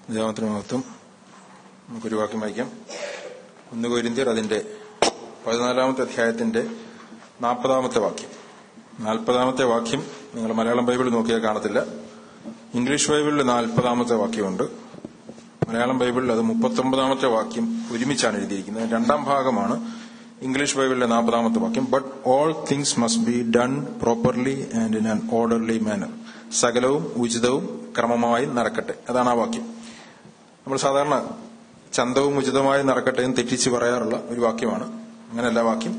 ദൈവത്തിന് മഹത്വം നമുക്കൊരു വാക്യം വായിക്കാം ഒന്ന് കോരിന്ത്യർ അതിന്റെ പതിനാലാമത്തെ അധ്യായത്തിന്റെ നാൽപ്പതാമത്തെ വാക്യം നാൽപ്പതാമത്തെ വാക്യം നിങ്ങൾ മലയാളം ബൈബിൾ നോക്കിയാൽ കാണത്തില്ല ഇംഗ്ലീഷ് ബൈബിളിൽ നാൽപ്പതാമത്തെ വാക്യമുണ്ട് മലയാളം ബൈബിളിൽ അത് മുപ്പത്തൊമ്പതാമത്തെ വാക്യം ഒരുമിച്ചാണ് എഴുതിയിരിക്കുന്നത് രണ്ടാം ഭാഗമാണ് ഇംഗ്ലീഷ് ബൈബിളിലെ നാൽപ്പതാമത്തെ വാക്യം but all things must be done properly and in an orderly manner സകലവും ഉചിതവും ക്രമമായി നടക്കട്ടെ അതാണ് ആ വാക്യം നമ്മൾ സാധാരണ ചന്തവും ഉചിതമായി നടക്കട്ടെ എന്ന് തെറ്റിച്ച് പറയാറുള്ള ഒരു വാക്യമാണ് അങ്ങനെയല്ല വാക്യം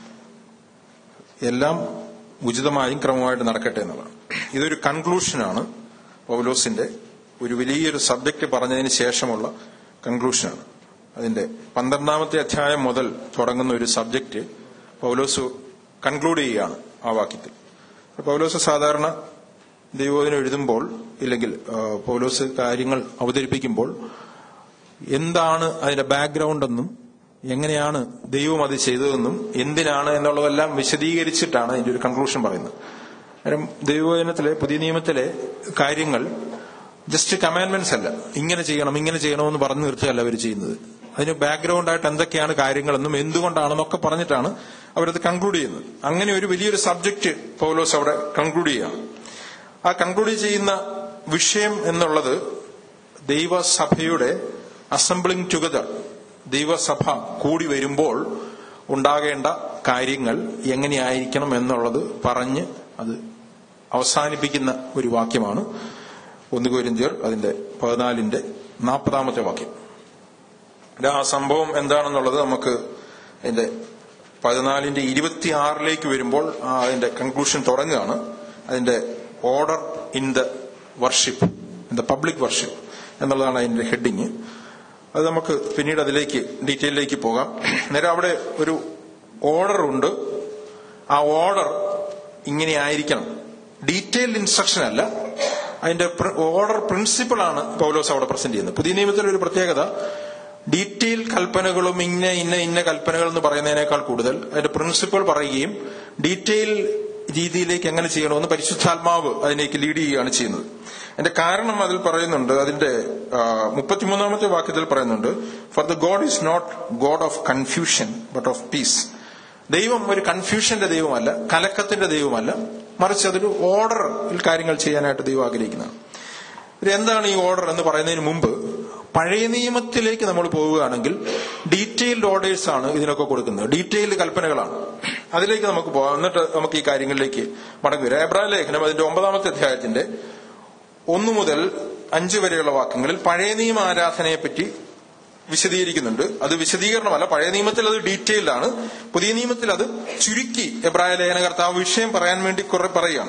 എല്ലാം ഉചിതമായും ക്രമമായിട്ട് നടക്കട്ടെ എന്നുള്ളതാണ് ഇതൊരു കൺക്ലൂഷനാണ് പൗലോസിന്റെ ഒരു വലിയൊരു സബ്ജക്ട് പറഞ്ഞതിന് ശേഷമുള്ള കൺക്ലൂഷനാണ് അതിന്റെ പന്ത്രണ്ടാമത്തെ അധ്യായം മുതൽ തുടങ്ങുന്ന ഒരു സബ്ജക്ട് പൗലോസ് കൺക്ലൂഡ് ചെയ്യുകയാണ് ആ വാക്യത്തിൽ പൗലോസ് സാധാരണ ദൈവോധനം എഴുതുമ്പോൾ ഇല്ലെങ്കിൽ പൗലോസ് കാര്യങ്ങൾ അവതരിപ്പിക്കുമ്പോൾ എന്താണ് അതിന്റെ ബാക്ക്ഗ്രൗണ്ട് എന്നും എങ്ങനെയാണ് ദൈവം അത് ചെയ്തതെന്നും എന്തിനാണ് എന്നുള്ളതെല്ലാം വിശദീകരിച്ചിട്ടാണ് അതിന്റെ ഒരു കൺക്ലൂഷൻ പറയുന്നത് കാരണം ദൈവവചനത്തിലെ പുതിയ നിയമത്തിലെ കാര്യങ്ങൾ ജസ്റ്റ് കമാൻഡ്മെന്റ്സ് അല്ല ഇങ്ങനെ ചെയ്യണം ഇങ്ങനെ ചെയ്യണമെന്ന് പറഞ്ഞു നിർത്തുകയല്ല അവർ ചെയ്യുന്നത് അതിന് ബാക്ക്ഗ്രൗണ്ട് ആയിട്ട് എന്തൊക്കെയാണ് കാര്യങ്ങളെന്നും എന്തുകൊണ്ടാണെന്നൊക്കെ പറഞ്ഞിട്ടാണ് അവരത് കൺക്ലൂഡ് ചെയ്യുന്നത് അങ്ങനെ ഒരു വലിയൊരു സബ്ജക്ട് പൗലോസ് അവിടെ കൺക്ലൂഡ് ചെയ്യുകയാണ് ആ കൺക്ലൂഡ് ചെയ്യുന്ന വിഷയം എന്നുള്ളത് ദൈവസഭയുടെ അസംബ്ലിംഗ് ടുഗദർ ദൈവസഭ കൂടി വരുമ്പോൾ ഉണ്ടാകേണ്ട കാര്യങ്ങൾ എങ്ങനെയായിരിക്കണം എന്നുള്ളത് പറഞ്ഞ് അത് അവസാനിപ്പിക്കുന്ന ഒരു വാക്യമാണ് ഒന്ന് കോരിന്ത്യർ അതിന്റെ പതിനാലിന്റെ നാൽപ്പതാമത്തെ വാക്യം ആ സംഭവം എന്താണെന്നുള്ളത് നമുക്ക് അതിന്റെ പതിനാലിന്റെ ഇരുപത്തിയാറിലേക്ക് വരുമ്പോൾ അതിന്റെ കൺക്ലൂഷൻ തുടങ്ങുകയാണ് അതിന്റെ order in the worship in the public worship എന്നുള്ളതാണ് അതിന്റെ ഹെഡിങ് അത് നമുക്ക് പിന്നീട് അതിലേക്ക് ഡീറ്റെയിലേക്ക് പോകാം നേരെ അവിടെ ഒരു ഓർഡർ ഉണ്ട് ആ ഓർഡർ ഇങ്ങനെ ആയിരിക്കണം ഡീറ്റെയിൽഡ് ഇൻസ്ട്രക്ഷൻ അല്ല അതിന്റെ ഓർഡർ പ്രിൻസിപ്പിൾ ആണ് പൗലോസ് അവിടെ പ്രസന്റ് ചെയ്യുന്നത് പുതിയ നിയമത്തിലെ ഒരു പ്രത്യേകത ഡീറ്റെയിൽ കൽപ്പനകളും ഇന്ന ഇന്ന ഇന്ന കൽപ്പനകൾ എന്ന് പറയുന്നതിനേക്കാൾ കൂടുതൽ അതിന്റെ പ്രിൻസിപ്പിൾ പറയുകയും ഡീറ്റെയിൽ രീതിയിലേക്ക് എങ്ങനെ ചെയ്യണമെന്ന് പരിശുദ്ധാത്മാവ് അതിലേക്ക് ലീഡ് ചെയ്യുകയാണ് ചെയ്യുന്നത് അതിന്റെ കാരണം അതിൽ പറയുന്നുണ്ട് അതിന്റെ മുപ്പത്തിമൂന്നാമത്തെ വാക്യത്തിൽ പറയുന്നുണ്ട് for the God is not God of confusion but of peace ദൈവം ഒരു കൺഫ്യൂഷന്റെ ദൈവമല്ല കലക്കത്തിന്റെ ദൈവമല്ല മറിച്ച് അതൊരു ഓർഡറിൽ കാര്യങ്ങൾ ചെയ്യാനായിട്ട് ദൈവം ആഗ്രഹിക്കുന്നതാണ് ഇത് എന്താണ് ഈ ഓർഡർ എന്ന് പറയുന്നതിന് മുമ്പ് പഴയ നിയമത്തിലേക്ക് നമ്മൾ പോവുകയാണെങ്കിൽ ഡീറ്റെയിൽഡ് ഓർഡേഴ്സ് ആണ് ഇതിനൊക്കെ കൊടുക്കുന്നത് ഡീറ്റെയിൽഡ് കൽപ്പനകളാണ് അതിലേക്ക് നമുക്ക് പോകാം എന്നിട്ട് നമുക്ക് ഈ കാര്യങ്ങളിലേക്ക് മടങ്ങി വരാം എബ്രാഹിം ലേഖനം അതിന്റെ ഒമ്പതാമത്തെ അധ്യായത്തിന്റെ ഒന്നു മുതൽ അഞ്ച് വരെയുള്ള വാക്യങ്ങളിൽ പഴയ നിയമ ആരാധനയെ പറ്റി വിശദീകരിക്കുന്നുണ്ട് അത് വിശദീകരണമല്ല പഴയ നിയമത്തിൽ അത് ഡീറ്റെയിൽഡ് ആണ് പുതിയ നിയമത്തിൽ അത് ചുരുക്കി എബ്രായ ലേഖനകർത്താവ് വിഷയം പറയാൻ വേണ്ടി കുറെ പറയുകയാണ്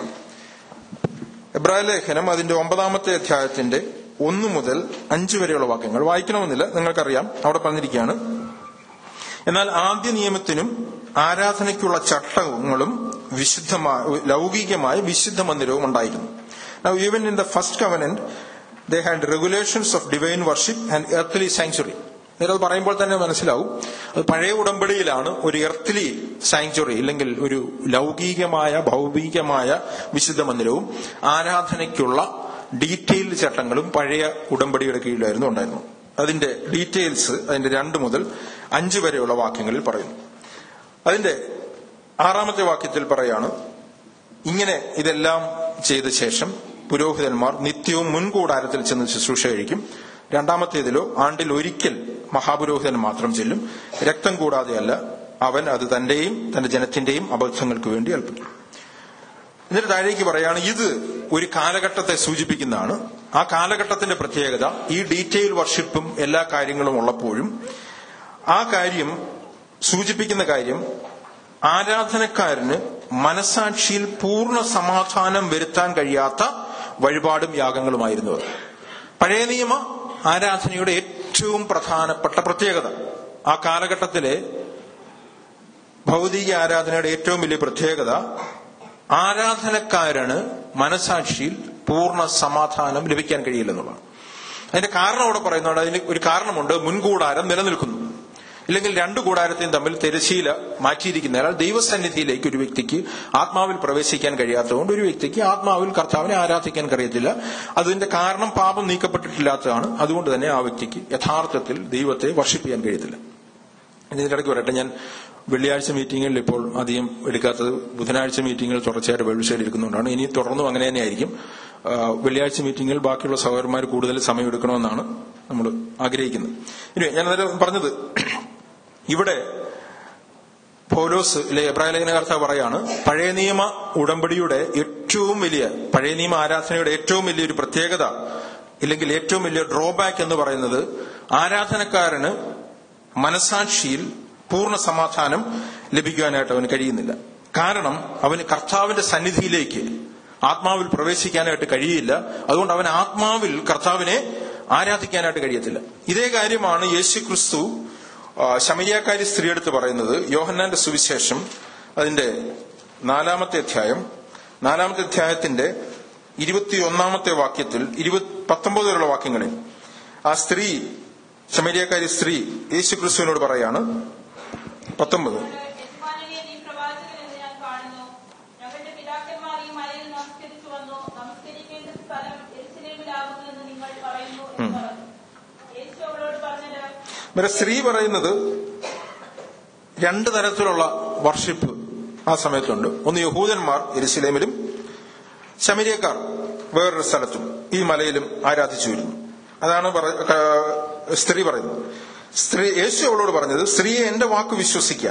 എബ്രായ ലേഖനം അതിന്റെ ഒമ്പതാമത്തെ അധ്യായത്തിന്റെ ഒന്നു മുതൽ അഞ്ച് വരെയുള്ള വാക്യങ്ങൾ വായിക്കണമെന്നില്ല നിങ്ങൾക്കറിയാം അവിടെ പറഞ്ഞിരിക്കുകയാണ് എന്നാൽ ആദ്യ നിയമത്തിനും ആരാധനയ്ക്കുള്ള ചട്ടങ്ങളും വിശുദ്ധമായ ലൗകികമായ വിശുദ്ധ മന്ദിരവും ഉണ്ടായിരുന്നു Now, even in the first covenant, they had regulations of divine worship and earthly sanctuary. നേരത് പറയുമ്പോൾ തന്നെ മനസ്സിലാവും അത് പഴയ ഉടമ്പടിയിലാണ് ഒരു എർത്തിലി സാങ്ച്വറി അല്ലെങ്കിൽ ഒരു ലൗകികമായ ഭൗതികമായ വിശുദ്ധ മന്ദിരവും ആരാധനയ്ക്കുള്ള ഡീറ്റെയിൽഡ് ചട്ടങ്ങളും പഴയ ഉടമ്പടിയുടെ കീഴിലായിരുന്നു ഉണ്ടായിരുന്നു അതിന്റെ ഡീറ്റെയിൽസ് അതിന്റെ രണ്ട് മുതൽ അഞ്ച് വരെയുള്ള വാക്യങ്ങളിൽ പറയുന്നു അതിന്റെ ആറാമത്തെ വാക്യത്തിൽ പറയാണ് ഇങ്ങനെ ഇതെല്ലാം ചെയ്ത ശേഷം പുരോഹിതന്മാർ നിത്യവും മുൻകൂടാരത്തിൽ ചെന്ന് ശുശ്രൂഷ കഴിക്കും രണ്ടാമത്തേതിലോ ആണ്ടിൽ ഒരിക്കൽ മഹാപുരോഹിതൻ മാത്രം ചെല്ലും രക്തം കൂടാതെയല്ല അവൻ അത് തന്റെയും തന്റെ ജനത്തിന്റെയും അബദ്ധങ്ങൾക്ക് വേണ്ടി അൽപ്പിക്കും എന്നിട്ട് താഴേക്ക് പറയാണ് ഇത് ഒരു കാലഘട്ടത്തെ സൂചിപ്പിക്കുന്നതാണ് ആ കാലഘട്ടത്തിന്റെ പ്രത്യേകത ഈ ഡീറ്റെയിൽ വർഷിപ്പും എല്ലാ കാര്യങ്ങളും ഉള്ളപ്പോഴും ആ കാര്യം സൂചിപ്പിക്കുന്ന കാര്യം ആരാധനക്കാരന് മനസാക്ഷിയിൽ പൂർണ്ണ സമാധാനം വരുത്താൻ കഴിയാത്ത വഴിപാടും യാഗങ്ങളുമായിരുന്നു അത് പഴയ നിയമ ആരാധനയുടെ ഏറ്റവും പ്രധാനപ്പെട്ട പ്രത്യേകത ആ കാലഘട്ടത്തിലെ ഭൗതിക ആരാധനയുടെ ഏറ്റവും വലിയ പ്രത്യേകത ആരാധനക്കാരന് മനസാക്ഷിയിൽ പൂർണ്ണ സമാധാനം ലഭിക്കാൻ കഴിയില്ലെന്നുള്ളതാണ് അതിന്റെ കാരണം അവിടെ പറയുന്നുണ്ട് അതിന് ഒരു കാരണമുണ്ട് മുൻകൂടാരം നിലനിൽക്കുന്നു ഇല്ലെങ്കിൽ രണ്ട് കൂടാരത്തെയും തമ്മിൽ തിരശീല മാറ്റിയിരിക്കുന്നതിനാൽ ദൈവസന്നിധിയിലേക്ക് ഒരു വ്യക്തിക്ക് ആത്മാവിൽ പ്രവേശിക്കാൻ കഴിയാത്തതുകൊണ്ട് ഒരു വ്യക്തിക്ക് ആത്മാവിൽ കർത്താവിനെ ആരാധിക്കാൻ കഴിയത്തില്ല അതിന്റെ കാരണം പാപം നീക്കപ്പെട്ടിട്ടില്ലാത്തതാണ് അതുകൊണ്ട് തന്നെ ആ വ്യക്തിക്ക് യഥാർത്ഥത്തിൽ ദൈവത്തെ വർഷിപ്പിക്കാൻ കഴിയത്തില്ല ഇതിന്റെ ഇടയ്ക്ക് പറയട്ടെ ഞാൻ വെള്ളിയാഴ്ച മീറ്റിംഗുകളിൽ ഇപ്പോൾ അധികം എടുക്കാത്തത് ബുധനാഴ്ച മീറ്റിംഗുകൾ തുടർച്ചയായിട്ട് ബൈബിൾ സ്റ്റഡി എടുക്കുന്നുണ്ടാണ് ഇനി തുടർന്നും അങ്ങനെ തന്നെയായിരിക്കും ആ, വെള്ളിയാഴ്ച മീറ്റിംഗിൽ ബാക്കിയുള്ള സഹോദരന്മാർ കൂടുതൽ സമയം എടുക്കണമെന്നാണ് നമ്മൾ ആഗ്രഹിക്കുന്നത് ഇനി ഞാൻ അന്നേരം പറഞ്ഞത് ഇവിടെ പൗലോസ് ഇല്ലെ എബ്രാഹിം ലേഖനകർത്താവ് പറയാണ് പഴയ നിയമ ഉടമ്പടിയുടെ ഏറ്റവും വലിയ പഴയ നിയമ ആരാധനയുടെ ഏറ്റവും വലിയൊരു പ്രത്യേകത ഇല്ലെങ്കിൽ ഏറ്റവും വലിയ ഡ്രോബാക്ക് എന്ന് പറയുന്നത് ആരാധനക്കാരന് മനസാക്ഷിയിൽ പൂർണ്ണ സമാധാനം ലഭിക്കുവാനായിട്ട് അവന് കഴിയുന്നില്ല കാരണം അവന് കർത്താവിന്റെ സന്നിധിയിലേക്ക് ആത്മാവിൽ പ്രവേശിക്കാനായിട്ട് കഴിയില്ല അതുകൊണ്ട് അവൻ ആത്മാവിൽ കർത്താവിനെ ആരാധിക്കാനായിട്ട് കഴിയത്തില്ല ഇതേ കാര്യമാണ് യേശു ക്രിസ്തു ആ, ശമരിയാക്കാരി സ്ത്രീയെടുത്ത് പറയുന്നത് യോഹന്നാന്റെ സുവിശേഷം അതിന്റെ നാലാമത്തെ അധ്യായം നാലാമത്തെ അധ്യായത്തിന്റെ ഇരുപത്തിയൊന്നാമത്തെ വാക്യത്തിൽ ഇരുപത്തി പത്തൊമ്പത് വരെയുള്ള വാക്യങ്ങളിൽ ആ സ്ത്രീ ശമരിയാക്കാരി സ്ത്രീ യേശു ക്രിസ്തുവിനോട് പറയാണ് പത്തൊമ്പത് യജമാനനെ നീ പ്രവാചകൻ എന്ന് ഞാൻ കാണുന്നു ഞങ്ങളുടെ പിതാക്കന്മാർ ഈ മലയിൽ നമസ്കരിച്ചു വന്നു നമസ്കരിക്കേണ്ട സ്ഥലം എരുസലേമിലാകുന്നു എന്ന് നിങ്ങൾ പറയുന്നു എന്ന് പറഞ്ഞു യേശു അവളോട് പറഞ്ഞത് അന്നേരം സ്ത്രീ പറയുന്നത് രണ്ട് തരത്തിലുള്ള വർഷിപ്പ് ആ സമയത്തുണ്ട് ഒന്ന് യഹൂദന്മാർ എരുസലേമിലും ശമരിയക്കാർ വേറൊരു സ്ഥലത്തും ഈ മലയിലും ആരാധിച്ചു വരുന്നു അതാണ് പറ- ക- സ്ത്രീ പറയുന്നത് സ്ത്രീ യേശു അവളോട് പറഞ്ഞത് സ്ത്രീയെ എന്റെ വാക്ക് വിശ്വസിക്കുക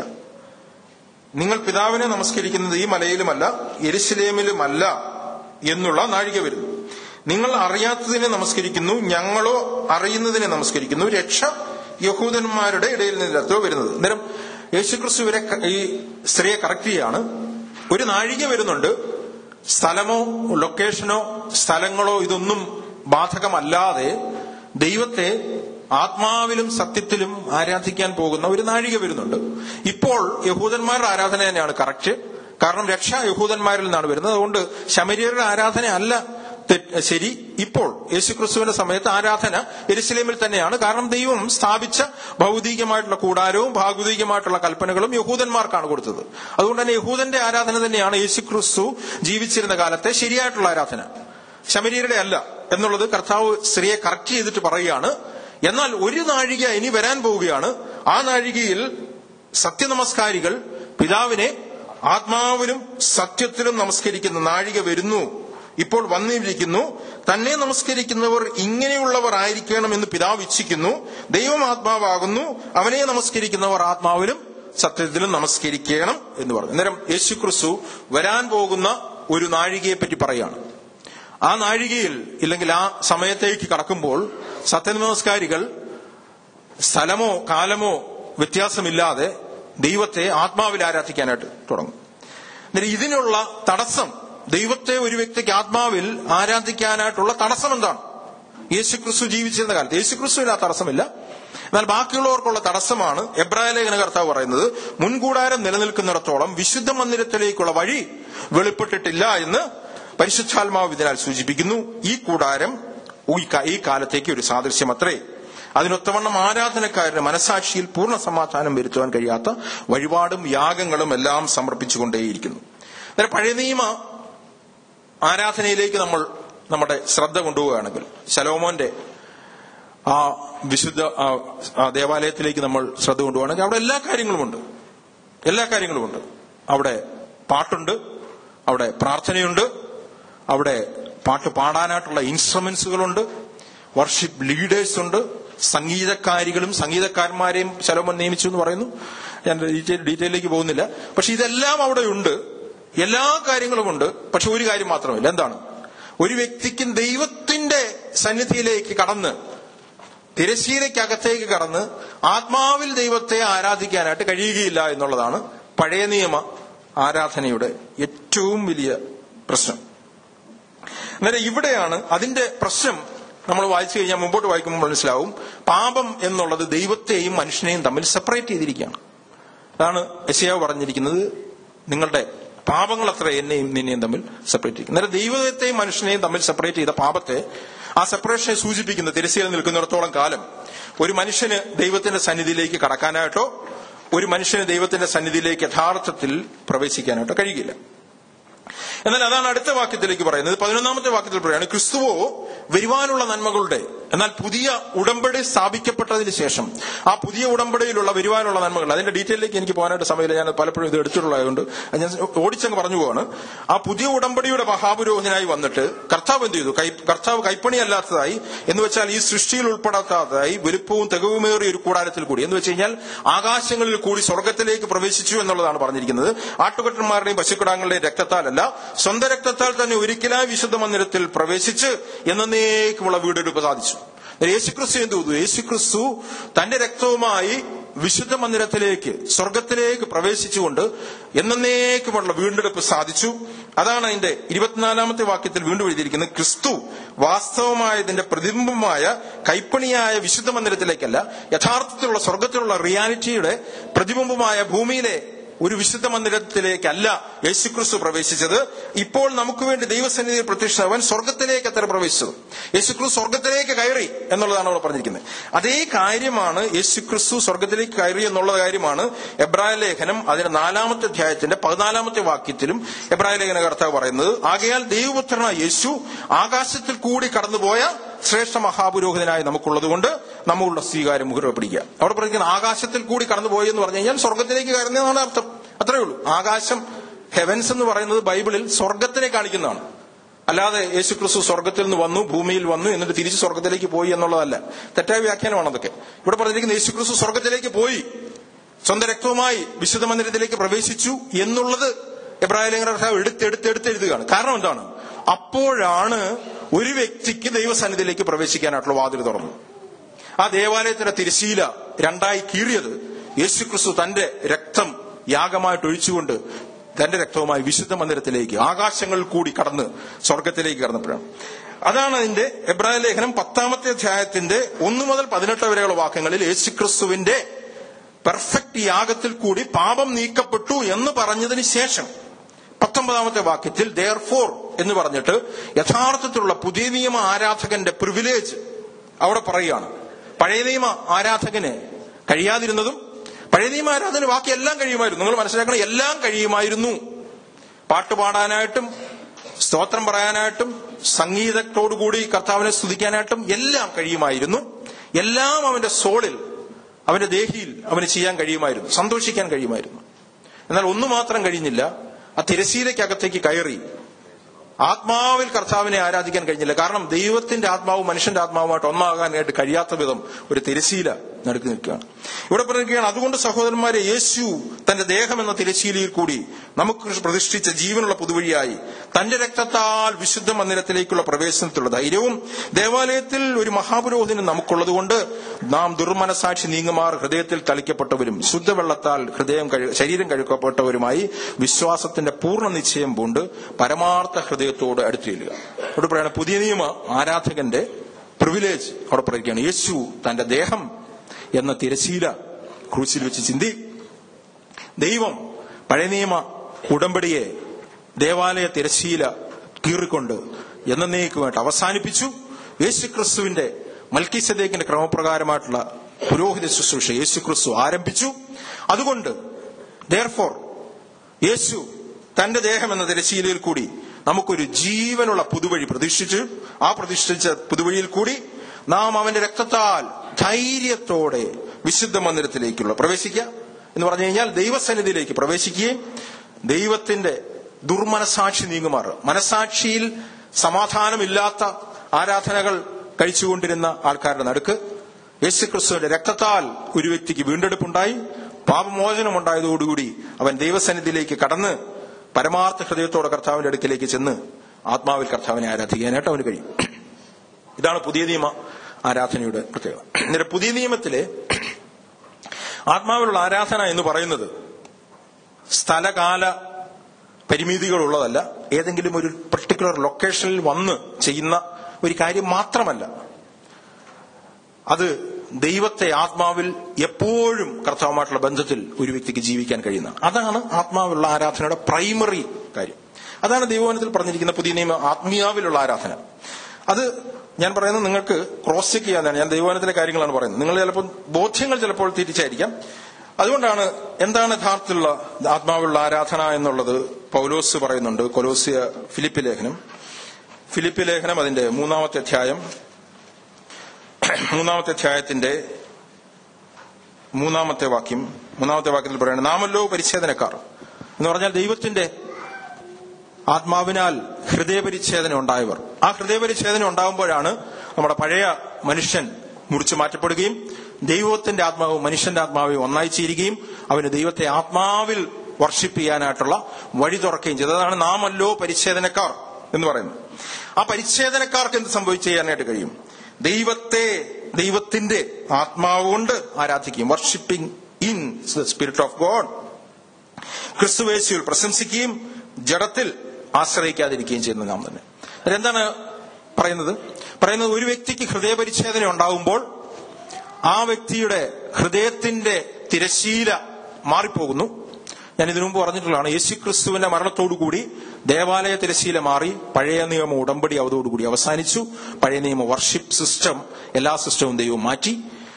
നിങ്ങൾ പിതാവിനെ നമസ്കരിക്കുന്നത് ഈ മലയിലുമല്ല എരുസലേമിലുമല്ല എന്നുള്ള നാഴിക വരുന്നു നിങ്ങൾ അറിയാത്തതിനെ നമസ്കരിക്കുന്നു ഞങ്ങളോ അറിയുന്നതിനെ നമസ്കരിക്കുന്നു രക്ഷ യഹൂദന്മാരുടെ ഇടയിൽ നിന്നല്ലോ വരുന്നത് അന്നേരം യേശുക്രിസ്തു ഇവരെ ക- ഈ സ്ത്രീയെ കറക്റ്റ് ചെയ്യാണ് ഒരു നാഴിക വരുന്നുണ്ട് സ്ഥലമോ ലൊക്കേഷനോ സ്ഥലങ്ങളോ ഇതൊന്നും ബാധകമല്ലാതെ ദൈവത്തെ ആത്മാവിലും സത്യത്തിലും ആരാധിക്കാൻ പോകുന്ന ഒരു നാഴിക വരുന്നുണ്ട് ഇപ്പോൾ യഹൂദന്മാരുടെ ആരാധന തന്നെയാണ് കറക്റ്റ് കാരണം രക്ഷ യഹൂദന്മാരിൽ നിന്നാണ് വരുന്നത് അതുകൊണ്ട് ശമരിയരുടെ ആരാധന അല്ല തെറ്റ് ശരി ഇപ്പോൾ യേശുക്രിസ്തുവിന്റെ സമയത്ത് ആരാധന എരുസലേമിൽ തന്നെയാണ് കാരണം ദൈവം സ്ഥാപിച്ച ഭൗതികമായിട്ടുള്ള കൂടാരവും ഭൗതികമായിട്ടുള്ള കൽപ്പനകളും യഹൂദന്മാർക്കാണ് കൊടുത്തത് അതുകൊണ്ട് തന്നെ യഹൂദന്റെ ആരാധന തന്നെയാണ് യേശുക്രിസ്തു ജീവിച്ചിരുന്ന കാലത്തെ ശരിയായിട്ടുള്ള ആരാധന ശമരീരുടെ അല്ല എന്നുള്ളത് കർത്താവ് സ്ത്രീയെ കറക്റ്റ് ചെയ്തിട്ട് പറയുകയാണ് എന്നാൽ ഒരു നാഴിക ഇനി വരാൻ പോവുകയാണ് ആ നാഴികയിൽ സത്യനമസ്കാരികൾ പിതാവിനെ ആത്മാവിലും സത്യത്തിലും നമസ്കരിക്കുന്ന നാഴിക വരുന്നു ഇപ്പോൾ വന്നിരിക്കുന്നു തന്നെ നമസ്കരിക്കുന്നവർ ഇങ്ങനെയുള്ളവർ ആയിരിക്കണം എന്ന് പിതാവ് ഇച്ഛിക്കുന്നു ദൈവം ആത്മാവാകുന്നു അവനെ നമസ്കരിക്കുന്നവർ ആത്മാവിലും സത്യത്തിലും നമസ്കരിക്കണം എന്ന് പറഞ്ഞു അന്നേരം യേശുക്രിസ്തു വരാൻ പോകുന്ന ഒരു നാഴികയെ പറ്റി പറയാണ് ആ നാഴികയിൽ ഇല്ലെങ്കിൽ ആ സമയത്തേക്ക് കടക്കുമ്പോൾ സത്യനമസ്കാരികൾ സ്ഥലമോ കാലമോ വ്യത്യാസമില്ലാതെ ദൈവത്തെ ആത്മാവിൽ ആരാധിക്കാനായിട്ട് തുടങ്ങും എന്നിട്ട് ഇതിനുള്ള തടസ്സം ദൈവത്തെ ഒരു വ്യക്തിക്ക് ആത്മാവിൽ ആരാധിക്കാനായിട്ടുള്ള തടസ്സം എന്താണ് യേശുക്രിസ്തു ജീവിച്ചിരുന്ന കാലത്ത് യേശുക്രിസ്തുവിന് ആ തടസ്സമില്ല എന്നാൽ ബാക്കിയുള്ളവർക്കുള്ള തടസ്സമാണ് എബ്രായ ലേഖന കർത്താവ് പറയുന്നത് മുൻകൂടാരം നിലനിൽക്കുന്നിടത്തോളം വിശുദ്ധ മന്ദിരത്തിലേക്കുള്ള വഴി വെളിപ്പെട്ടിട്ടില്ല എന്ന് പരിശുദ്ധാത്മാവ് ഇതിനാൽ സൂചിപ്പിക്കുന്നു ഈ കൂടാരം ഈ കാ- ഈ കാലത്തേക്ക് ഒരു സാദൃശ്യം അത്രേ അതിനൊത്തവണ്ണം ആരാധനക്കാരന് മനസാക്ഷിയിൽ പൂർണ്ണ സമാധാനം വരുത്തുവാൻ കഴിയാത്ത വഴിപാടും യാഗങ്ങളും എല്ലാം സമർപ്പിച്ചുകൊണ്ടേയിരിക്കുന്നു അന്നേരം പഴയ നിയമ ആരാധനയിലേക്ക് നമ്മൾ നമ്മുടെ ശ്രദ്ധ കൊണ്ടുപോവുകയാണെങ്കിൽ ശലോമോന്റെ ആ വിശുദ്ധ ആ, ആ ദേവാലയത്തിലേക്ക് നമ്മൾ ശ്രദ്ധ കൊണ്ടുപോകണമെങ്കിൽ അവിടെ എല്ലാ കാര്യങ്ങളുമുണ്ട് എല്ലാ കാര്യങ്ങളുമുണ്ട് അവിടെ പാട്ടുണ്ട് അവിടെ പ്രാർത്ഥനയുണ്ട് അവിടെ പാട്ട് പാടാനായിട്ടുള്ള ഇൻസ്ട്രുമെന്റ്സുകളുണ്ട് വർഷിപ്പ് ലീഡേഴ്സ് ഉണ്ട് സംഗീതക്കാരികളും സംഗീതക്കാരന്മാരെയും ശലോമൻ നിയമിച്ചു എന്ന് പറയുന്നു ഞാൻ ഡീറ്റെയിൽ ഡീറ്റെയിലേക്ക് പോകുന്നില്ല പക്ഷെ ഇതെല്ലാം അവിടെ ഉണ്ട് എല്ലാ കാര്യങ്ങളുമുണ്ട് പക്ഷെ ഒരു കാര്യം മാത്രമില്ല എന്താണ് ഒരു വ്യക്തിക്ക് ദൈവത്തിന്റെ സന്നിധിയിലേക്ക് കടന്ന് തിരശ്ശീലയ്ക്കകത്തേക്ക് കടന്ന് ആത്മാവിൽ ദൈവത്തെ ആരാധിക്കാനായിട്ട് കഴിയുകയില്ല എന്നുള്ളതാണ് പഴയ നിയമ ആരാധനയുടെ ഏറ്റവും വലിയ പ്രശ്നം അന്നേരം ഇവിടെയാണ് അതിന്റെ പ്രശ്നം നമ്മൾ വായിച്ചു കഴിഞ്ഞാൽ മുമ്പോട്ട് വായിക്കുമ്പോൾ മനസ്സിലാവും പാപം എന്നുള്ളത് ദൈവത്തെയും മനുഷ്യനെയും തമ്മിൽ സെപ്പറേറ്റ് ചെയ്തിരിക്കുകയാണ് അതാണ് യശയാവ് പറഞ്ഞിരിക്കുന്നത് നിങ്ങളുടെ പാപങ്ങൾ അത്ര എന്നെയും നിന്നെയും തമ്മിൽ സെപ്പറേറ്റ് ചെയ്യും അന്നേരം ദൈവത്തെയും മനുഷ്യനെയും തമ്മിൽ സെപ്പറേറ്റ് ചെയ്ത പാപത്തെ ആ സെപ്പറേഷനെ സൂചിപ്പിക്കുന്ന തിരശ്ശീല നിൽക്കുന്നിടത്തോളം കാലം ഒരു മനുഷ്യന് ദൈവത്തിന്റെ സന്നിധിയിലേക്ക് കടക്കാനായിട്ടോ ഒരു മനുഷ്യന് ദൈവത്തിന്റെ സന്നിധിയിലേക്ക് യഥാർത്ഥത്തിൽ പ്രവേശിക്കാനായിട്ടോ കഴിയില്ല എന്നാൽ അതാണ് അടുത്ത വാക്യത്തിലേക്ക് പറയുന്നത് പതിനൊന്നാമത്തെ വാക്യത്തിൽ പറയുകയാണ് ക്രിസ്തുവോ വരുവാനുള്ള നന്മകളുടെ എന്നാൽ പുതിയ ഉടമ്പടി സ്ഥാപിക്കപ്പെട്ടതിന് ശേഷം ആ പുതിയ ഉടമ്പടിയിലുള്ള വരുവാനുള്ള നന്മകൾ അതിന്റെ ഡീറ്റെയിലേക്ക് എനിക്ക് പോകാനായിട്ട് സമയമില്ല ഞാൻ പലപ്പോഴും ഇത് എടുത്തിട്ടുള്ളതുകൊണ്ട് അത് ഞാൻ ഓടിച്ചങ്ങ് പറഞ്ഞു പോവാണ് ആ പുതിയ ഉടമ്പടിയുടെ മഹാപുരോഹിതനായി വന്നിട്ട് കർത്താവ് എന്ത് ചെയ്തു കൈ കർത്താവ് കൈപ്പണിയല്ലാത്തതായി എന്ന് വെച്ചാൽ ഈ സൃഷ്ടിയിൽ ഉൾപ്പെടാത്തതായി വലുപ്പവും തികവുമേറിയ ഒരു കൂടാരത്തിൽ കൂടി എന്ന് വെച്ച് കഴിഞ്ഞാൽ ആകാശങ്ങളിൽ കൂടി സ്വർഗത്തിലേക്ക് പ്രവേശിച്ചു എന്നുള്ളതാണ് പറഞ്ഞിരിക്കുന്നത് ആട്ടുകെട്ടന്മാരുടെയും പശുക്കിടാങ്ങളുടെയും രക്തത്താലല്ല സ്വന്തം രക്തത്താൽ തന്നെ ഒരിക്കലായി വിശുദ്ധ മന്ദിരത്തിൽ പ്രവേശിച്ച് എന്നേക്കുമുള്ള വീടെടുപ്പ് സാധിച്ചു യേശുക്രിസ്തു എന്ത് ചെയ്തു യേശുക്രിസ്തു തന്റെ രക്തവുമായി വിശുദ്ധ മന്ദിരത്തിലേക്ക് സ്വർഗത്തിലേക്ക് പ്രവേശിച്ചുകൊണ്ട് എന്നേക്കുമുള്ള വീണ്ടെടുപ്പ് സാധിച്ചു അതാണ് അതിന്റെ ഇരുപത്തിനാലാമത്തെ വാക്യത്തിൽ വീണ്ടും എഴുതിയിരിക്കുന്നത് ക്രിസ്തു വാസ്തവമായതിന്റെ പ്രതിബിംബമായ കൈപ്പണിയായ വിശുദ്ധ മന്ദിരത്തിലേക്കല്ല യഥാർത്ഥത്തിലുള്ള സ്വർഗത്തിലുള്ള റിയാലിറ്റിയുടെ പ്രതിബിംബമായ ഭൂമിയിലെ ഒരു വിശുദ്ധ മന്ദിരത്തിലേക്കല്ല യേശുക്രിസ്തു പ്രവേശിച്ചത് ഇപ്പോൾ നമുക്ക് വേണ്ടി ദൈവസന്നിധിയിൽ പ്രത്യക്ഷവൻ സ്വർഗത്തിലേക്ക് അത്ര പ്രവേശിച്ചത് യേശുക്രിസ്തു സ്വർഗത്തിലേക്ക് കയറി എന്നുള്ളതാണ് അവിടെ പറഞ്ഞിരിക്കുന്നത് അതേ കാര്യമാണ് യേശുക്രിസ്തു സ്വർഗത്തിലേക്ക് കയറി എന്നുള്ള കാര്യമാണ് എബ്രായ ലേഖനം അതിന്റെ നാലാമത്തെ അധ്യായത്തിന്റെ പതിനാലാമത്തെ വാക്യത്തിലും എബ്രായ ലേഖന കർത്താവ് പറയുന്നത് ആകയാൽ ദൈവപുത്രനായ യേശു ആകാശത്തിൽ കൂടി കടന്നുപോയ ശ്രേഷ്ഠ മഹാപുരോഹിതനായി നമുക്കുള്ളതുകൊണ്ട് നമ്മളുടെ സ്വീകാര്യം മുഖര പിടിക്കുക അവിടെ പറയുന്നത് ആകാശത്തിൽ കൂടി കടന്നുപോയി എന്ന് പറഞ്ഞു കഴിഞ്ഞാൽ സ്വർഗത്തിലേക്ക് കയറുന്നതാണ് അർത്ഥം അത്രേ ഉള്ളൂ ആകാശം ഹെവൻസ് എന്ന് പറയുന്നത് ബൈബിളിൽ സ്വർഗത്തിനെ കാണിക്കുന്നതാണ് അല്ലാതെ യേശുക്രിസ്തു സ്വർഗത്തിൽ നിന്ന് വന്നു ഭൂമിയിൽ വന്നു എന്നിട്ട് തിരിച്ച് സ്വർഗത്തിലേക്ക് പോയി എന്നുള്ളതല്ല തെറ്റായ വ്യാഖ്യാനമാണ് അതൊക്കെ ഇവിടെ പറഞ്ഞിരിക്കുന്നത് യേശുക്രിസ്തു സ്വർഗത്തിലേക്ക് പോയി സ്വന്തം രക്തവുമായി വിശുദ്ധ മന്ദിരത്തിലേക്ക് പ്രവേശിച്ചു എന്നുള്ളത് എബ്രാഹിം ലേഖന എടുത്തെടുത്തെടുത്ത് എഴുതുകയാണ് കാരണം എന്താണ് അപ്പോഴാണ് ഒരു വ്യക്തിക്ക് ദൈവസന്നിധിയിലേക്ക് പ്രവേശിക്കാനായിട്ടുള്ള വാതിൽ തുറന്നു ആ ദേവാലയത്തിന്റെ തിരശീല രണ്ടായി കീറിയത് യേശുക്രിസ്തു തന്റെ രക്തം യാഗമായിട്ട് ഒഴിച്ചുകൊണ്ട് തന്റെ രക്തവുമായി വിശുദ്ധ മന്ദിരത്തിലേക്ക് ആകാശങ്ങളിൽ കൂടി കടന്ന് സ്വർഗത്തിലേക്ക് കടന്നപ്പോഴാണ് അതാണ് അതിന്റെ എബ്രാഹിം ലേഖനം പത്താമത്തെ അധ്യായത്തിന്റെ ഒന്ന് മുതൽ പതിനെട്ട് വരെയുള്ള വാക്യങ്ങളിൽ യേശുക്രിസ്തുവിന്റെ പെർഫെക്റ്റ് യാഗത്തിൽ കൂടി പാപം നീക്കപ്പെട്ടു എന്ന് പറഞ്ഞതിന് ശേഷം പത്തൊമ്പതാമത്തെ വാക്യത്തിൽ ദെയർ ഫോർ എന്ന് പറഞ്ഞിട്ട് യഥാർത്ഥത്തിലുള്ള പുതിയ നിയമ ആരാധകന്റെ പ്രിവിലേജ് അവിടെ പറയുകയാണ് പഴയ നിയമ ആരാധകന് കഴിയാതിരുന്നതും പഴയ നിയമ ആരാധന ബാക്കി എല്ലാം കഴിയുമായിരുന്നു നിങ്ങൾ മനസ്സിലാക്കണം എല്ലാം കഴിയുമായിരുന്നു പാട്ട് പാടാനായിട്ടും സ്തോത്രം പറയാനായിട്ടും സംഗീതത്തോടുകൂടി കർത്താവിനെ സ്തുതിക്കാനായിട്ടും എല്ലാം കഴിയുമായിരുന്നു എല്ലാം അവന്റെ സോളിൽ അവന്റെ ദേഹിയിൽ അവന് ചെയ്യാൻ കഴിയുമായിരുന്നു സന്തോഷിക്കാൻ കഴിയുമായിരുന്നു എന്നാൽ ഒന്നു മാത്രം കഴിഞ്ഞില്ല ആ തിരശീലയ്ക്കകത്തേക്ക് കയറി ആത്മാവിൽ കർത്താവിനെ ആരാധിക്കാൻ കഴിഞ്ഞില്ല കാരണം ദൈവത്തിന്റെ ആത്മാവും മനുഷ്യന്റെ ആത്മാവുമായിട്ട് ഒന്നാകാനായിട്ട് കഴിയാത്ത വിധം ഒരു തിരശീല നടുക്ക് നിൽക്കുകയാണ് ഇവിടെ പറയുകയാണ് അതുകൊണ്ട് സഹോദരന്മാരെ യേശു തന്റെ ദേഹം എന്ന തിരശീലയിൽ കൂടി നമുക്ക് പ്രതിഷ്ഠിച്ച ജീവനുള്ള പുതുവഴിയായി തന്റെ രക്തത്താൽ വിശുദ്ധ മന്ദിരത്തിലേക്കുള്ള പ്രവേശനത്തിലുള്ള ധൈര്യവും ദേവാലയത്തിൽ ഒരു മഹാപുരോഹിതനും നമുക്കുള്ളതുകൊണ്ട് നാം ദുർമനസാക്ഷി നീങ്ങുമാർ ഹൃദയത്തിൽ തളിക്കപ്പെട്ടവരും ശുദ്ധവെള്ളത്താൽ ഹൃദയം കഴു ശരീരം കഴുകപ്പെട്ടവരുമായി വിശ്വാസത്തിന്റെ പൂർണ്ണ നിശ്ചയം പൂണ്ട് പരമാർത്ഥ ഹൃദയത്തോട് അടുത്തു ചെല്ലുക ഇവിടെ പറയുന്ന പുതിയ നിയമ ആരാധകന്റെ പ്രിവിലേജ് അവിടെ പറയുകയാണ് യേശു തന്റെ ദേഹം എന്ന തിരശീല ക്രൂശിൽ വെച്ച് ചിന്തി ദൈവം പഴയ നിയമ ഉടമ്പടിയെ ദേവാലയ തിരശീല കീറിക്കൊണ്ട് എന്നേക്കുമായിട്ട് അവസാനിപ്പിച്ചു യേശുക്രിസ്തുവിന്റെ മൽക്കിസദേക്കിന്റെ ക്രമപ്രകാരമായിട്ടുള്ള പുരോഹിത ശുശ്രൂഷ യേശുക്രിസ്തു ആരംഭിച്ചു അതുകൊണ്ട് ദയർഫോർ യേശു തന്റെ ദേഹം എന്ന തിരശീലയിൽ കൂടി നമുക്കൊരു ജീവനുള്ള പുതുവഴി പ്രതീക്ഷിച്ചു ആ പ്രതിഷ്ഠിച്ച പുതുവഴിയിൽ കൂടി നാം അവന്റെ രക്തത്താൽ ധൈര്യത്തോടെ വിശുദ്ധ മന്ദിരത്തിലേക്കുള്ള പ്രവേശിക്കുക എന്ന് പറഞ്ഞു കഴിഞ്ഞാൽ ദൈവസന്നിധിയിലേക്ക് പ്രവേശിക്കുകയും ദൈവത്തിന്റെ ദുർമനസാക്ഷി നീങ്ങുമാറ് മനസാക്ഷിയിൽ സമാധാനമില്ലാത്ത ആരാധനകൾ കഴിച്ചുകൊണ്ടിരുന്ന ആൾക്കാരുടെ നടുക്ക് യേശുക്രിസ്തുവിന്റെ രക്തത്താൽ ഒരു വ്യക്തിക്ക് വീണ്ടെടുപ്പുണ്ടായി പാപമോചനം ഉണ്ടായതോടുകൂടി അവൻ ദൈവസന്നിധിയിലേക്ക് കടന്ന് പരമാർത്ഥ ഹൃദയത്തോടെ കർത്താവിന്റെ അടുക്കിലേക്ക് ചെന്ന് ആത്മാവിൽ കർത്താവിനെ ആരാധിക്കാനായിട്ട് അവന് കഴിയും ഇതാണ് പുതിയ നിയമ ആരാധനയുടെ പ്രത്യേകത എന്നിട്ട് പുതിയ നിയമത്തിലെ ആത്മാവിലുള്ള ആരാധന എന്ന് പറയുന്നത് സ്ഥലകാല പരിമിതികളുള്ളതല്ല ഏതെങ്കിലും ഒരു പർട്ടിക്കുലർ ലൊക്കേഷനിൽ വന്ന് ചെയ്യുന്ന ഒരു കാര്യം മാത്രമല്ല അത് ദൈവത്തെ ആത്മാവിൽ എപ്പോഴും കർത്താവുമായിട്ടുള്ള ബന്ധത്തിൽ ഒരു വ്യക്തിക്ക് ജീവിക്കാൻ കഴിയുന്നതാണ് അതാണ് ആത്മാവിലുള്ള ആരാധനയുടെ പ്രൈമറി കാര്യം അതാണ് ദൈവവനത്തിൽ പറഞ്ഞിരിക്കുന്ന പുതിയ നിയമ ആത്മീയാവിലുള്ള ആരാധന അത് ഞാൻ പറയുന്നത് നിങ്ങൾക്ക് ക്രോസ് ചെക്ക് ചെയ്യാനാണ് ഞാൻ ദൈവവനത്തിലെ കാര്യങ്ങളാണ് പറയുന്നത് നിങ്ങൾ ചിലപ്പോൾ ബോധ്യങ്ങൾ ചിലപ്പോൾ തിരിച്ചായിരിക്കാം അതുകൊണ്ടാണ് എന്താണ് യഥാർത്ഥത്തിലുള്ള ആത്മാവുള്ള ആരാധന എന്നുള്ളത് പൗലോസ് പറയുന്നുണ്ട് കൊലോസിയ ഫിലിപ്പ് ലേഖനം ഫിലിപ്പ് ലേഖനം അതിന്റെ മൂന്നാമത്തെ അധ്യായം മൂന്നാമത്തെ അധ്യായത്തിന്റെ മൂന്നാമത്തെ വാക്യം മൂന്നാമത്തെ വാക്യത്തിൽ പറയുന്നത് നാമല്ലോ പരിച്ഛേദനക്കാർ എന്ന് പറഞ്ഞാൽ ദൈവത്തിന്റെ ആത്മാവിനാൽ ഹൃദയപരിച്ഛേദന ഉണ്ടായവർ ആ ഹൃദയപരിച്ഛേദന ഉണ്ടാകുമ്പോഴാണ് നമ്മുടെ പഴയ മനുഷ്യൻ മുറിച്ചു മാറ്റപ്പെടുകയും ദൈവത്തിന്റെ ആത്മാവും മനുഷ്യന്റെ ആത്മാവും ഒന്നായി ചേരുകയും അവന് ദൈവത്തെ ആത്മാവിൽ വർഷിപ്പ് ചെയ്യാനായിട്ടുള്ള വഴി തുറക്കുകയും ചെയ്തത് അതാണ് നാമല്ലോ പരിച്ഛേദനക്കാർ എന്ന് പറയുന്നത് ആ പരിച്ഛേദനക്കാർക്ക് എന്ത് സംഭവിച്ചു ചെയ്യാനായിട്ട് കഴിയും ദൈവത്തെ ദൈവത്തിന്റെ ആത്മാവ് കൊണ്ട് ആരാധിക്കുകയും worshipping in spirit of God ക്രിസ്തുവേശുവിൽ പ്രശംസിക്കുകയും ജഡത്തിൽ ആശ്രയിക്കാതിരിക്കുകയും ചെയ്യുന്ന നാം തന്നെ എന്നിട്ട് എന്താണ് പറയുന്നത് പറയുന്നത് ഒരു വ്യക്തിക്ക് ഹൃദയപരിച്ഛേദന ഉണ്ടാകുമ്പോൾ ആ വ്യക്തിയുടെ ഹൃദയത്തിന്റെ തിരശീല മാറിപ്പോകുന്നു ഞാൻ ഇതിനു മുമ്പ് പറഞ്ഞിട്ടുള്ളതാണ് യേശു ക്രിസ്തുവിന്റെ മരണത്തോടുകൂടി ദേവാലയ തിരശീല മാറി പഴയ നിയമ ഉടമ്പടി അതോടുകൂടി അവസാനിച്ചു പഴയ നിയമ വർഷിപ്പ് സിസ്റ്റം എല്ലാ സിസ്റ്റവും ദൈവം മാറ്റി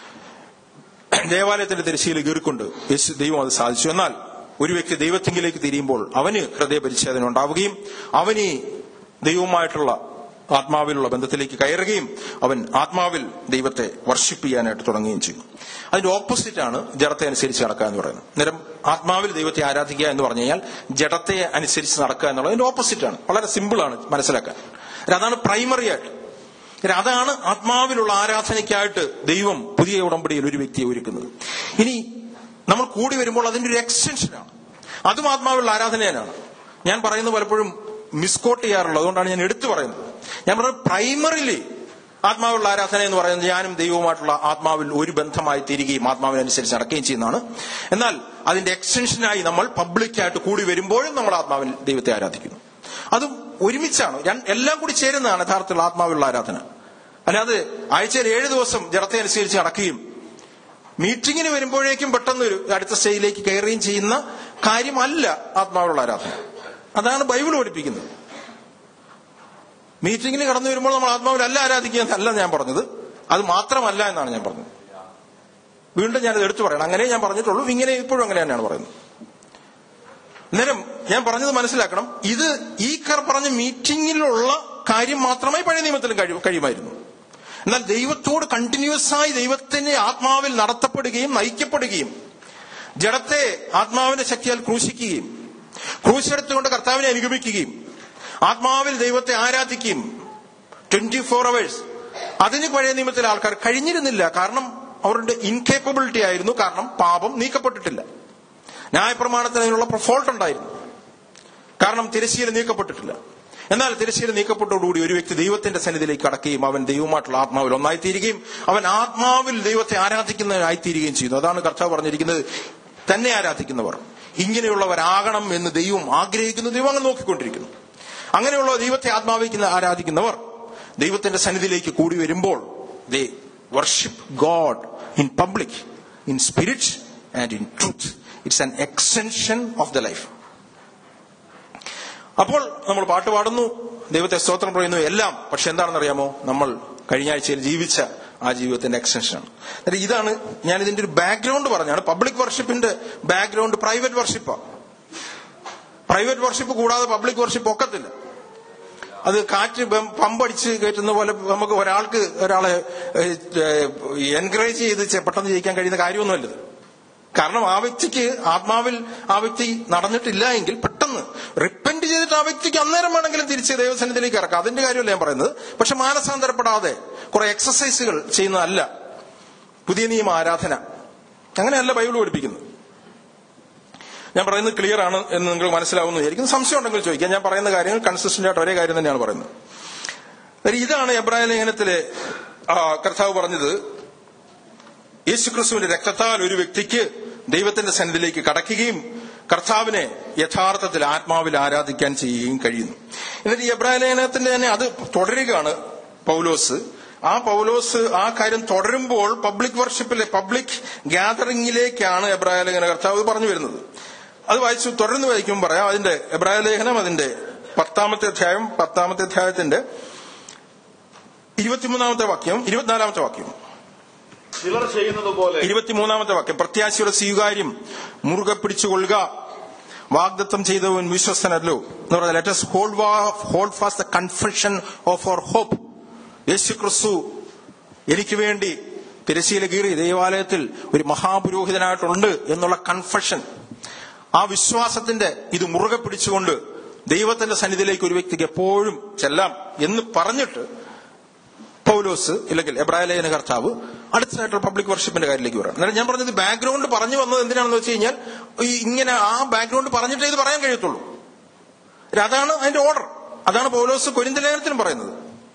ദേവാലയത്തിന്റെ തിരശ്ശീല കീറിക്കൊണ്ട് യേശു ദൈവം അത് സാധിച്ചു എന്നാൽ ഒരു വ്യക്തി ദൈവത്തിങ്കിലേക്ക് തിരിയുമ്പോൾ അവന് ഹൃദയപരിച്ഛേദന ഉണ്ടാവുകയും അവന് ഈ ദൈവവുമായിട്ടുള്ള ആത്മാവിലുള്ള ബന്ധത്തിലേക്ക് കയറുകയും അവൻ ആത്മാവിൽ ദൈവത്തെ വർഷിപ്പ് ചെയ്യാനായിട്ട് തുടങ്ങുകയും ചെയ്യും അതിന്റെ ഓപ്പോസിറ്റ് ആണ് ജഡത്തെ അനുസരിച്ച് നടക്കുക എന്ന് പറയുന്നത് നേരം ആത്മാവിൽ ദൈവത്തെ ആരാധിക്കുക എന്ന് പറഞ്ഞു കഴിഞ്ഞാൽ ജഡത്തെ അനുസരിച്ച് നടക്കുക എന്നുള്ളത് അതിന്റെ ഓപ്പോസിറ്റ് ആണ് വളരെ സിമ്പിൾ ആണ് മനസ്സിലാക്കാൻ അതാണ് പ്രൈമറി ആയിട്ട് അതാണ് ആത്മാവിലുള്ള ആരാധനയ്ക്കായിട്ട് ദൈവം പുതിയ ഉടമ്പടിയിൽ ഒരു വ്യക്തിയെ ഒരുക്കുന്നത് ഇനി നമ്മൾ കൂടി വരുമ്പോൾ അതിന്റെ ഒരു എക്സ്റ്റൻഷനാണ് അതും ആത്മാവിലുള്ള ആരാധന തന്നെയാണ് ഞാൻ പറയുന്നത് പലപ്പോഴും മിസ്കോട്ട് ചെയ്യാറുള്ളത് അതുകൊണ്ടാണ് ഞാൻ എടുത്തു പറയുന്നത് ഞാൻ പറയുന്നത് പ്രൈമറിലി ആത്മാവുള്ള ആരാധന എന്ന് പറയുന്നത് ഞാനും ദൈവവുമായിട്ടുള്ള ആത്മാവിൽ ഒരു ബന്ധമായി തിരികെയും ആത്മാവിനനുസരിച്ച് നടക്കുകയും ചെയ്യുന്നതാണ് എന്നാൽ അതിന്റെ എക്സ്റ്റൻഷനായി നമ്മൾ പബ്ലിക്കായിട്ട് കൂടി വരുമ്പോഴും നമ്മൾ ആത്മാവിൽ ദൈവത്തെ ആരാധിക്കുന്നു അതും ഒരുമിച്ചാണ് എല്ലാം കൂടി ചേരുന്നതാണ് യഥാർത്ഥത്തിലുള്ള ആത്മാവിലുള്ള ആരാധന അല്ലാതെ ആഴ്ചയിൽ ഏഴ് ദിവസം ജഡത്തെ അനുസരിച്ച് നടക്കുകയും മീറ്റിങ്ങിന് വരുമ്പോഴേക്കും പെട്ടെന്ന് ഒരു അടുത്ത സ്റ്റേജിലേക്ക് കയറുകയും ചെയ്യുന്ന കാര്യമല്ല ആത്മാവിലുള്ള ആരാധന അതാണ് ബൈബിൾ പഠിപ്പിക്കുന്നത് മീറ്റിങ്ങിന് കടന്നു വരുമ്പോൾ നമ്മൾ ആത്മാവിലല്ല ആരാധിക്കുക എന്നല്ല ഞാൻ പറഞ്ഞത് അത് മാത്രമല്ല എന്നാണ് ഞാൻ പറഞ്ഞത് വീണ്ടും ഞാനത് എടുത്തു പറയണം അങ്ങനെ ഞാൻ പറഞ്ഞിട്ടുള്ളൂ ഇങ്ങനെ ഇപ്പോഴും അങ്ങനെ തന്നെയാണ് പറയുന്നത് അന്നേരം ഞാൻ പറഞ്ഞത് മനസ്സിലാക്കണം ഇത് ഈ കർ പറഞ്ഞ മീറ്റിംഗിലുള്ള കാര്യം മാത്രമേ പഴയ നിയമത്തിലും കഴി- കഴിയുമായിരുന്നു എന്നാൽ ദൈവത്തോട് കണ്ടിന്യൂസ് ആയി ദൈവത്തിന്റെ ആത്മാവിൽ നടത്തപ്പെടുകയും നയിക്കപ്പെടുകയും ജഡത്തെ ആത്മാവിന്റെ ശക്തിയാൽ ക്രൂശിക്കുകയും ക്രൂശെടുത്തുകൊണ്ട് കർത്താവിനെ അനുഗമിക്കുകയും ആത്മാവിൽ ദൈവത്തെ ആരാധിക്കുകയും ട്വന്റി ഫോർ അവേഴ്സ് അതിന് പഴയ നിയമത്തിലെ ആൾക്കാർ കഴിഞ്ഞിരുന്നില്ല കാരണം അവരുടെ ഇൻകേപ്പബിലിറ്റി ആയിരുന്നു കാരണം പാപം നീക്കപ്പെട്ടിട്ടില്ല ന്യായപ്രമാണത്തിന് അതിനുള്ള ഫോൾട്ട് ഉണ്ടായിരുന്നു കാരണം തിരശ്ശീല നീക്കപ്പെട്ടിട്ടില്ല എന്നാൽ തിരശ്ശീല നീക്കപ്പെട്ടതോടുകൂടി ഒരു വ്യക്തി ദൈവത്തിന്റെ സന്നിധിയിലേക്ക് കടക്കുകയും അവൻ ദൈവമായിട്ടുള്ള ആത്മാവിൽ ഒന്നായിത്തീരുകയും അവൻ ആത്മാവിൽ ദൈവത്തെ ആരാധിക്കുന്നവനായിത്തീരുകയും ചെയ്യുന്നു അതാണ് കർത്താവ് പറഞ്ഞിരിക്കുന്നത് തന്നെ ആരാധിക്കുന്നവർ ഇങ്ങനെയുള്ളവരാകണം എന്ന് ദൈവം ആഗ്രഹിക്കുന്നു ദൈവം അങ്ങനെ നോക്കിക്കൊണ്ടിരിക്കുന്നു അങ്ങനെയുള്ള ദൈവത്തെ ആത്മാവിക്കുന്ന ആരാധിക്കുന്നവർ ദൈവത്തിന്റെ സന്നിധിയിലേക്ക് കൂടി വരുമ്പോൾ they worship God in public in spirit and in truth it's an extension of the life അപ്പോൾ നമ്മൾ പാട്ട് പാടുന്നു ദൈവത്തെ സ്തോത്രം പറയുന്നു എല്ലാം പക്ഷെ എന്താണെന്ന് അറിയാമോ നമ്മൾ കഴിഞ്ഞ ആഴ്ചയിൽ ജീവിച്ച ആ ജീവിതത്തിന്റെ എക്സ്റ്റൻഷനാണ് എന്നിട്ട് ഇതാണ് ഞാൻ ഇതിന്റെ ഒരു ബാക്ക്ഗ്രൗണ്ട് പറഞ്ഞാണ് പബ്ലിക് വർഷിപ്പിന്റെ ബാക്ക്ഗ്രൗണ്ട് പ്രൈവറ്റ് വർഷിപ്പാണ് പ്രൈവറ്റ് വർഷിപ്പ് കൂടാതെ പബ്ലിക് വർഷിപ്പ് ഒക്കത്തില്ല അത് കാറ്റ് ബം- പമ്പടിച്ച് കയറ്റുന്ന പോലെ നമുക്ക് ഒരാൾക്ക് ഒരാളെ എൻകറേജ് ചെയ്ത് ചെ- പെട്ടെന്ന് ജയിക്കാൻ കഴിയുന്ന കാര്യമൊന്നുമല്ലത് കാരണം ആ വ്യക്തിക്ക് ആത്മാവിൽ ആ വ്യക്തി നടന്നിട്ടില്ല എങ്കിൽ പെട്ടെന്ന് റിപ്പന്റ് ചെയ്തിട്ട് ആ വ്യക്തിക്ക് അന്നേരം വേണമെങ്കിലും തിരിച്ച് ദൈവസന്നിധിയിലേക്ക് ഇറക്കാം അതിന്റെ കാര്യമല്ല ഞാൻ പറയുന്നത് പക്ഷെ മാനസാന്തരപ്പെടാതെ കുറെ എക്സസൈസുകൾ ചെയ്യുന്നതല്ല പുതിയ നിയമ ആരാധന അങ്ങനെയല്ല ബൈബിൾ പഠിപ്പിക്കുന്നത് ഞാൻ പറയുന്നത് ക്ലിയർ ആണ് എന്ന് നിങ്ങൾക്ക് മനസ്സിലാവുന്നു വിചാരിക്കുന്നു സംശയം ഉണ്ടെങ്കിൽ ചോദിക്കാം ഞാൻ പറയുന്ന കാര്യങ്ങൾ കൺസിസ്റ്റന്റ് ആയിട്ട് ഒരേ കാര്യം തന്നെയാണ് പറയുന്നത് അതായത് ഇതാണ് എബ്രായ ലേഖനത്തിലെ ആ, കർത്താവ് പറഞ്ഞത് യേശുക്രിസ്തുവിന്റെ രക്തത്താൽ ഒരു വ്യക്തിക്ക് ദൈവത്തിന്റെ സന്നിധിയിലേക്ക് കടക്കുകയും കർത്താവിനെ യഥാർത്ഥത്തിൽ ആത്മാവിൽ ആരാധിക്കാൻ ചെയ്യുകയും കഴിയുന്നു എന്നിട്ട് ഈ എബ്രായ ലേഖനത്തിന്റെ തന്നെ അത് തുടരുകയാണ് പൗലോസ് ആ പൗലോസ് ആ കാര്യം തുടരുമ്പോൾ പബ്ലിക് വർഷിപ്പിലെ പബ്ലിക് ഗ്യാതറിംഗിലേക്കാണ് എബ്രായ ലേഖന കർത്താവ് പറഞ്ഞു വരുന്നത് അത് വായിച്ചു തുടർന്ന് വായിക്കുമ്പോൾ പറയാം അതിന്റെ എബ്രായ ലേഖനം അതിന്റെ പത്താമത്തെ അധ്യായം പത്താമത്തെ അധ്യായത്തിന്റെ ഇരുപത്തിമൂന്നാമത്തെ വാക്യം ഇരുപത്തിനാലാമത്തെ വാക്യം ചിലർ ചെയ്യുന്നത് പോലെ ഇരുപത്തിമൂന്നാമത്തെ വാക്യം പ്രത്യാശയുടെ സ്വീകാര്യം മുറുകെ പിടിച്ചുകൊള്ളുക വാഗ്ദത്തം ചെയ്തവൻ വിശ്വസ്തനല്ലോ എന്ന് പറഞ്ഞാൽ let us hold hold fast the confession of our hope Yeshu Kristu എനിക്ക് വേണ്ടി തിരശ്ശീല കീറി ദേവാലയത്തിൽ ഒരു മഹാപുരോഹിതനായിട്ടുണ്ട് എന്നുള്ള കൺഫഷൻ ആ വിശ്വാസത്തിന്റെ ഇത് മുറുകെ പിടിച്ചുകൊണ്ട് ദൈവത്തിന്റെ സന്നിധിയിലേക്ക് ഒരു വ്യക്തിക്ക് എപ്പോഴും ചെല്ലാം എന്ന് പറഞ്ഞിട്ട് പൗലോസ് ഇല്ലെങ്കിൽ എബ്രായ ലേഖന കർത്താവ് അടുത്തതായിട്ടുള്ള പബ്ലിക് വർഷിപ്പിന്റെ കാര്യത്തിലേക്ക് വരാം എന്നാൽ ഞാൻ പറഞ്ഞത് ബാക്ക്ഗ്രൗണ്ട് പറഞ്ഞു വന്നത് എന്തിനാണെന്ന് വെച്ച് കഴിഞ്ഞാൽ ഈ ഇങ്ങനെ ആ ബാക്ക്ഗ്രൗണ്ട് പറഞ്ഞിട്ടേ ഇത് പറയാൻ കഴിയത്തുള്ളൂ അതാണ് അതിന്റെ ഓർഡർ അതാണ് പൗലോസ് കൊരിന്ത ലേഖനത്തിലും പറയുന്നത്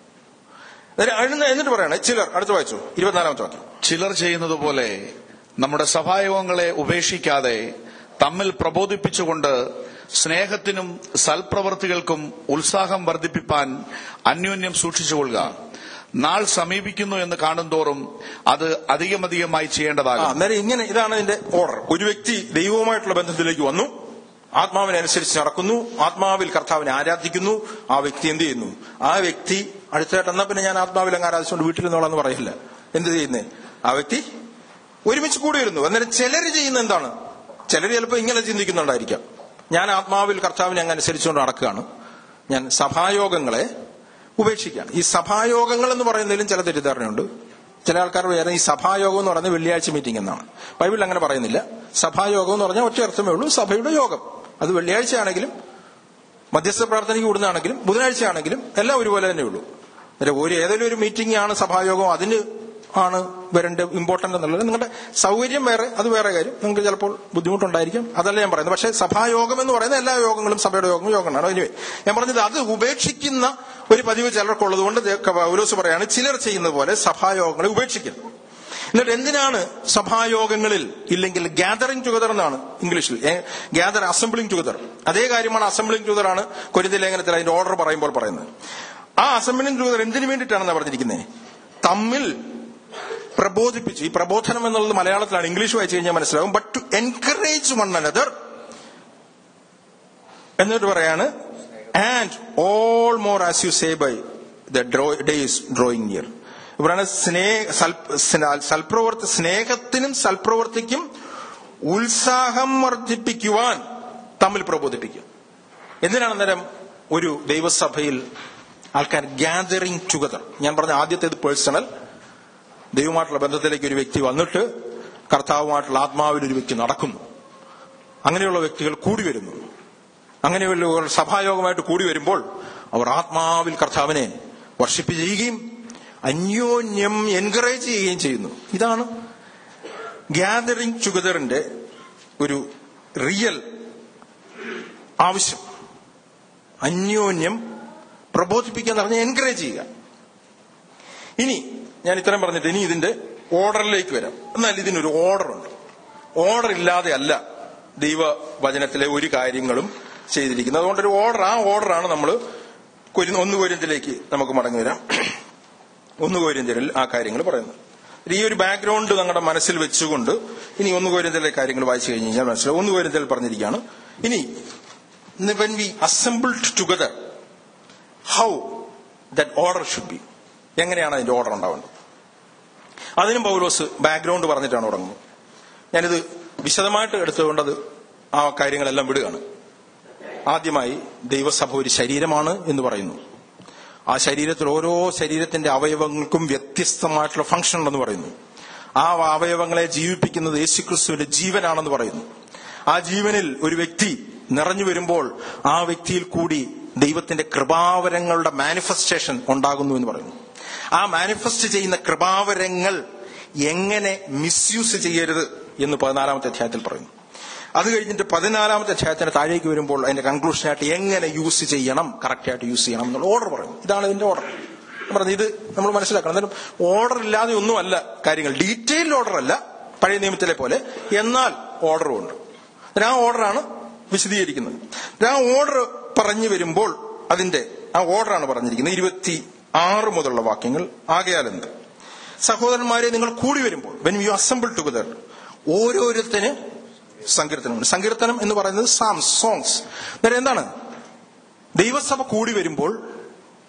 അന്നേരം അഴുന്ന- എന്നിട്ട് പറയണേ ചിലർ അടുത്ത് വായിച്ചു ഇരുപത്തിനാലാമത്തെ വാക്യം ചിലർ ചെയ്യുന്നത് പോലെ നമ്മുടെ സഭായോഗങ്ങളെ ഉപേക്ഷിക്കാതെ തമ്മിൽ പ്രബോധിപ്പിച്ചുകൊണ്ട് സ്നേഹത്തിനും സൽപ്രവർത്തികൾക്കും ഉത്സാഹം വർദ്ധിപ്പിപ്പാൻ അന്യോന്യം സൂക്ഷിച്ചുകൊള്ളുക നാൾ സമീപിക്കുന്നു എന്ന് കാണുന്തോറും അത് അധികമധികമായി ആ ചെയ്യേണ്ടതാകും അന്നേരം ഇങ്ങനെ ഇതാണ് ഇതിന്റെ ഓർഡർ ഒരു വ്യക്തി ദൈവവുമായിട്ടുള്ള ബന്ധത്തിലേക്ക് വന്നു ആത്മാവിനനുസരിച്ച് നടക്കുന്നു ആത്മാവിൽ കർത്താവിനെ ആരാധിക്കുന്നു ആ വ്യക്തി എന്ത് ചെയ്യുന്നു ആ വ്യക്തി അടുത്തതായിട്ട് എന്നാ പിന്നെ ഞാൻ ആത്മാവിൽ അങ്ങ് ആരാധിച്ചുകൊണ്ട് വീട്ടിൽ നിന്നോളാന്ന് പറയില്ല എന്ത് ചെയ്യുന്നേ ആ വ്യക്തി ഒരുമിച്ച് കൂടി വരുന്നു അന്നേരം ചിലർ ചെയ്യുന്ന എന്താണ് ചിലർ ചിലപ്പോൾ ഇങ്ങനെ ചിന്തിക്കുന്നുണ്ടായിരിക്കാം ഞാൻ ആത്മാവിൽ കർത്താവിനെ അങ്ങ് അനുസരിച്ചുകൊണ്ട് നടക്കുകയാണ് ഞാൻ സഭായോഗങ്ങളെ ഉപേക്ഷിക്കുകയാണ് ഈ സഭായോഗങ്ങൾ എന്ന് പറയുന്നതിലും ചില തെറ്റിദ്ധാരണയുണ്ട് ചില ആൾക്കാർ വേറെ ഈ സഭായോഗം എന്ന് പറയുന്നത് വെള്ളിയാഴ്ച മീറ്റിംഗ് എന്നാണ് ബൈബിളിൽ അങ്ങനെ പറയുന്നില്ല സഭായോഗം എന്ന് പറഞ്ഞാൽ ഒറ്റ അർത്ഥമേ ഉള്ളൂ സഭയുടെ യോഗം അത് വെള്ളിയാഴ്ച ആണെങ്കിലും മധ്യസ്ഥ പ്രാർത്ഥനയ്ക്ക് കൂടുന്നതാണെങ്കിലും ബുധനാഴ്ച ആണെങ്കിലും എല്ലാം ഒരുപോലെ തന്നെ ഉള്ളൂ അന്നേരം ഒരു ഏതെങ്കിലും ഒരു മീറ്റിംഗ് ആണ് സഭായോഗം അതിന് ആണ് വരേണ്ട ഇമ്പോർട്ടന്റ് എന്നുള്ളത് നിങ്ങളുടെ സൗകര്യം വേറെ അത് വേറെ കാര്യം നിങ്ങൾക്ക് ചിലപ്പോൾ ബുദ്ധിമുട്ടുണ്ടായിരിക്കും അതല്ല ഞാൻ പറയുന്നത് പക്ഷേ സഭായോഗം എന്ന് പറയുന്ന എല്ലാ യോഗങ്ങളും സഭയുടെ യോഗം യോഗങ്ങളാണ് എനിവേ ഞാൻ പറഞ്ഞത് അത് ഉപേക്ഷിക്കുന്ന ഒരു പതിവ് ചിലർക്കുള്ളത് കൊണ്ട് പൗലോസ് പറയാണ് ചിലർ ചെയ്യുന്നത് പോലെ സഭായോഗങ്ങളെ ഉപേക്ഷിക്കുന്നു എന്നിട്ട് എന്തിനാണ് സഭായോഗങ്ങളിൽ ഇല്ലെങ്കിൽ ഗ്യാതറിംഗ് ടുഗദർ എന്നാണ് ഇംഗ്ലീഷിൽ ഗ്യാദർ അസംബ്ലിംഗ് ടുഗദർ അതേ കാര്യമാണ് അസംബ്ലിംഗ് ടുഗദർ ആണ് കൊരിന്ത ലേഖനത്തിൽ അതിന്റെ ഓർഡർ പറയുമ്പോൾ പറയുന്നത് ആ അസംബ്ലിംഗ് ടുഗദർ എന്തിനു വേണ്ടിയിട്ടാണെന്ന് പറഞ്ഞിരിക്കുന്നത് തമ്മിൽ പ്രബോധിപ്പിച്ചു ഈ പ്രബോധനം എന്നുള്ളത് മലയാളത്തിലാണ് ഇംഗ്ലീഷ് വായിച്ചു കഴിഞ്ഞാൽ മനസ്സിലാവും but to encourage one another എന്നിട്ട് പറയാണ് and all more as you say by the days drawing near ഇവരാണ് സ്നേഹ സൽ- സ്ന- സൽപ്രവർത്തി സ്നേഹത്തിനും സൽപ്രവർത്തിക്കും ഉത്സാഹം വർദ്ധിപ്പിക്കുവാൻ തമ്മിൽ പ്രബോധിപ്പിക്കും എന്തിനാണ് അന്നേരം ഒരു ദൈവസഭയിൽ ആൾക്കാർ ഗ്യാതറിംഗ് ടുഗദർ ഞാൻ പറഞ്ഞ ആദ്യത്തേത് പേഴ്സണൽ ദൈവമായിട്ടുള്ള ബന്ധത്തിലേക്ക് ഒരു വ്യക്തി വന്നിട്ട് കർത്താവുമായിട്ടുള്ള ആത്മാവിൽ ഒരു വ്യക്തി നടക്കുന്നു അങ്ങനെയുള്ള വ്യക്തികൾ കൂടി വരുന്നു അങ്ങനെയുള്ള സഭായോഗമായിട്ട് കൂടി വരുമ്പോൾ അവർ ആത്മാവിൽ കർത്താവിനെ വർഷിപ്പ് ചെയ്യുകയും അന്യോന്യം എൻകറേജ് ചെയ്യുകയും ചെയ്യുന്നു ഇതാണ് ഗ്യാതറിംഗ് ടുഗദറിന്റെ ഒരു റിയൽ ആവശ്യം അന്യോന്യം പ്രബോധിപ്പിക്കുക എന്ന് പറഞ്ഞാൽ എൻകറേജ് ചെയ്യുക ഇനി ഞാൻ ഇത്രയും പറഞ്ഞിട്ട് ഇനി ഇതിന്റെ ഓർഡറിലേക്ക് വരാം എന്നാൽ ഇതിനൊരു ഓർഡറുണ്ട് ഓർഡർ ഇല്ലാതെ അല്ല ദൈവവചനത്തിലെ ഒരു കാര്യങ്ങളും ചെയ്തിരിക്കുന്നത് അതുകൊണ്ടൊരു ഓർഡർ ആ ഓർഡറാണ് നമ്മൾ ഒന്ന് കോരിന്തിലേക്ക് നമുക്ക് മടങ്ങി വരാം ഒന്ന് കോരിന്തിൽ ആ കാര്യങ്ങൾ പറയുന്നത് ഈ ഒരു ബാക്ക്ഗ്രൗണ്ട് നമ്മുടെ മനസ്സിൽ വെച്ചുകൊണ്ട് ഇനി ഒന്ന് കോരിന്തിലെ കാര്യങ്ങൾ വായിച്ചു കഴിഞ്ഞ് കഴിഞ്ഞാൽ മനസ്സിലാവും ഒന്ന് കോരിന്തിൽ പറഞ്ഞിരിക്കുകയാണ് ഇനി when we assembled together how that order should be എങ്ങനെയാണ് അതിന്റെ ഓർഡർ ഉണ്ടാവേണ്ടത് അതിനും പൗലോസ് ബാക്ക്ഗ്രൗണ്ട് പറഞ്ഞിട്ടാണ് തുടങ്ങുന്നത് ഞാനിത് വിശദമായിട്ട് എടുത്തുകൊണ്ടത് ആ കാര്യങ്ങളെല്ലാം വിടുകയാണ് ആദ്യമായി ദൈവസഭ ഒരു ശരീരമാണ് എന്ന് പറയുന്നു ആ ശരീരത്തിൽ ഓരോ ശരീരത്തിന്റെ അവയവങ്ങൾക്കും വ്യത്യസ്തമായിട്ടുള്ള ഫംഗ്ഷൻ ഉണ്ടെന്ന് പറയുന്നു ആ അവയവങ്ങളെ ജീവിപ്പിക്കുന്നത് യേശുക്രിസ്തുവിന്റെ ജീവനാണെന്ന് പറയുന്നു ആ ജീവനിൽ ഒരു വ്യക്തി നിറഞ്ഞു വരുമ്പോൾ ആ വ്യക്തിയിൽ കൂടി ദൈവത്തിന്റെ കൃപാവരങ്ങളുടെ മാനിഫെസ്റ്റേഷൻ ഉണ്ടാകുന്നു എന്ന് പറയുന്നു ആ മാനിഫെസ്റ്റ് ചെയ്യുന്ന കൃപാവരങ്ങൾ എങ്ങനെ മിസ്യൂസ് ചെയ്യരുത് എന്ന് പതിനാലാമത്തെ അധ്യായത്തിൽ പറയുന്നു അത് കഴിഞ്ഞിട്ട് പതിനാലാമത്തെ അധ്യായത്തിന് താഴേക്ക് വരുമ്പോൾ അതിന്റെ കൺക്ലൂഷനായിട്ട് എങ്ങനെ യൂസ് ചെയ്യണം കറക്റ്റായിട്ട് യൂസ് ചെയ്യണം എന്നുള്ള ഓർഡർ പറയുന്നു ഇതാണ് ഇതിന്റെ ഓർഡർ പറഞ്ഞു ഇത് നമ്മൾ മനസ്സിലാക്കണം എന്നാലും ഓർഡർ ഇല്ലാതെ ഒന്നുമല്ല കാര്യങ്ങൾ ഡീറ്റെയിൽ ഓർഡർ അല്ല പഴയ നിയമത്തിലെ പോലെ എന്നാൽ ഓർഡറും ഉണ്ട് ആ ഓർഡറാണ് വിശദീകരിക്കുന്നത് ആ ഓർഡർ പറഞ്ഞു വരുമ്പോൾ അതിന്റെ ആ ഓർഡറാണ് പറഞ്ഞിരിക്കുന്നത് ഇരുപത്തി ആറ് മുതലുള്ള വാക്യങ്ങൾ ആകയാൽ എന്ത് സഹോദരന്മാരെ നിങ്ങൾ കൂടി വരുമ്പോൾ വെൻ യു അസംബിൾ ടുഗദർ ഓരോരുത്തന് സങ്കീർത്തനമുണ്ട് സങ്കീർത്തനം എന്ന് പറയുന്നത് സാംസ് സോങ്സ് അന്നേരം എന്താണ് ദൈവസഭ കൂടി വരുമ്പോൾ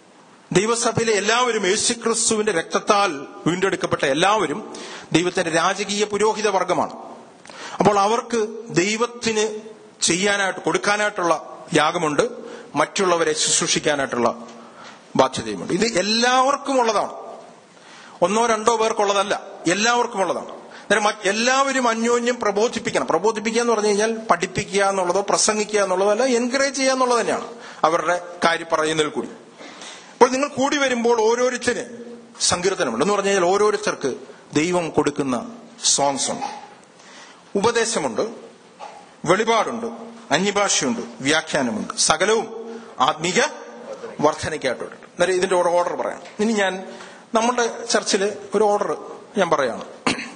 ദൈവസഭയിലെ എല്ലാവരും യേശുക്രിസ്തുവിന്റെ രക്തത്താൽ വീണ്ടെടുക്കപ്പെട്ട എല്ലാവരും ദൈവത്തിന്റെ രാജകീയ പുരോഹിത വർഗമാണ് അപ്പോൾ അവർക്ക് ദൈവത്തിന് ചെയ്യാനായിട്ട് കൊടുക്കാനായിട്ടുള്ള യാഗമുണ്ട് മറ്റുള്ളവരെ ശുശ്രൂഷിക്കാനായിട്ടുള്ള ബാധ്യതയുമുണ്ട് ഇത് എല്ലാവർക്കും ഉള്ളതാണ് ഒന്നോ രണ്ടോ പേർക്കുള്ളതല്ല എല്ലാവർക്കും ഉള്ളതാണ് അന്നേരം മറ്റ് എല്ലാവരും അന്യോന്യം പ്രബോധിപ്പിക്കണം പ്രബോധിപ്പിക്കുക എന്ന് പറഞ്ഞു കഴിഞ്ഞാൽ പഠിപ്പിക്കുക എന്നുള്ളതോ പ്രസംഗിക്കുക എന്നുള്ളതോ അല്ല എൻകറേജ് ചെയ്യുക എന്നുള്ളത് തന്നെയാണ് അവരുടെ കാര്യം പറയുന്നതിൽ കൂടി അപ്പോൾ നിങ്ങൾ കൂടി വരുമ്പോൾ ഓരോരുത്തര് സങ്കീർത്തനമുണ്ട് എന്ന് പറഞ്ഞു കഴിഞ്ഞാൽ ഓരോരുത്തർക്ക് ദൈവം കൊടുക്കുന്ന സോങ്സ് ഉണ്ട് ഉപദേശമുണ്ട് വെളിപാടുണ്ട് അന്യഭാഷയുണ്ട് വ്യാഖ്യാനമുണ്ട് സകലവും ആത്മീക വർധനയ്ക്കായിട്ടുണ്ട് അന്നേരം ഇതിന്റെ ഒരു ഓർഡർ പറയാം ഇനി ഞാൻ നമ്മുടെ ചർച്ചിൽ ഒരു ഓർഡർ ഞാൻ പറയാണ്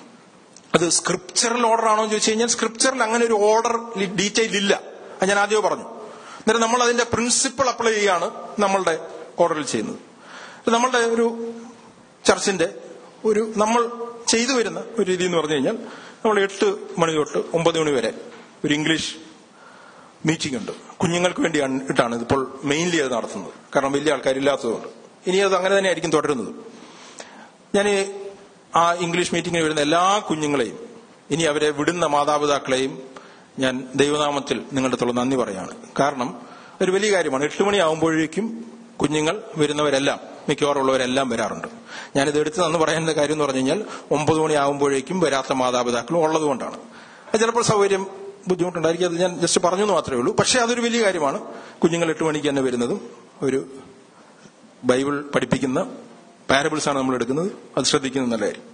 അത് സ്ക്രിപ്ചറൽ ഓർഡർ ആണോ എന്ന് ചോദിച്ചു കഴിഞ്ഞാൽ സ്ക്രിപ്ചറിൽ അങ്ങനെ ഒരു ഓർഡർ ഡീറ്റെയിൽ ഇല്ല അത് ഞാൻ ആദ്യമേ പറഞ്ഞു എന്നിട്ട് നമ്മൾ അതിന്റെ പ്രിൻസിപ്പിൾ അപ്ലൈ ചെയ്യാണ് നമ്മളുടെ ഓർഡറിൽ ചെയ്യുന്നത് ഇത് നമ്മളുടെ ഒരു ചർച്ചിന്റെ ഒരു നമ്മൾ ചെയ്തു വരുന്ന ഒരു രീതി എന്ന് പറഞ്ഞു കഴിഞ്ഞാൽ നമ്മൾ എട്ട് മണി തൊട്ട് ഒമ്പത് മണി വരെ ഒരു ഇംഗ്ലീഷ് മീറ്റിംഗ് ഉണ്ട് കുഞ്ഞുങ്ങൾക്ക് വേണ്ടിയാണ് ഇട്ടാണ് ഇതിപ്പോൾ മെയിൻലി അത് നടത്തുന്നത് കാരണം വലിയ ആൾക്കാരില്ലാത്തതുകൊണ്ട് ഇനി അത് അങ്ങനെ തന്നെ ആയിരിക്കും തുടരുന്നത് ഞാൻ ആ ഇംഗ്ലീഷ് മീറ്റിംഗിന് വരുന്ന എല്ലാ കുഞ്ഞുങ്ങളെയും ഇനി അവരെ വിടുന്ന മാതാപിതാക്കളെയും ഞാൻ ദൈവനാമത്തിൽ നിങ്ങളുടെ അടുത്തുള്ള നന്ദി പറയാണ് കാരണം ഒരു വലിയ കാര്യമാണ് എട്ട് മണിയാകുമ്പോഴേക്കും കുഞ്ഞുങ്ങൾ വരുന്നവരെല്ലാം മിക്കവാറും ഉള്ളവരെല്ലാം വരാറുണ്ട് ഞാനിത് എടുത്ത് നന്ന് പറയുന്ന കാര്യം എന്ന് പറഞ്ഞു കഴിഞ്ഞാൽ ഒമ്പത് മണിയാകുമ്പോഴേക്കും വരാത്ത മാതാപിതാക്കളും ഉള്ളതുകൊണ്ടാണ് അത് ചിലപ്പോൾ സൗകര്യം ബുദ്ധിമുട്ടുണ്ടായിരിക്കും അത് ഞാൻ ജസ്റ്റ് പറഞ്ഞു എന്ന് മാത്രമേ ഉള്ളൂ പക്ഷേ അതൊരു വലിയ കാര്യമാണ് കുഞ്ഞുങ്ങൾ എട്ട് മണിക്ക് തന്നെ വരുന്നതും ഒരു ബൈബിൾ പഠിപ്പിക്കുന്ന പാരബിൾസ് ആണ് നമ്മൾ എടുക്കുന്നത് അത് ശ്രദ്ധിക്കുന്നത് നല്ല കാര്യം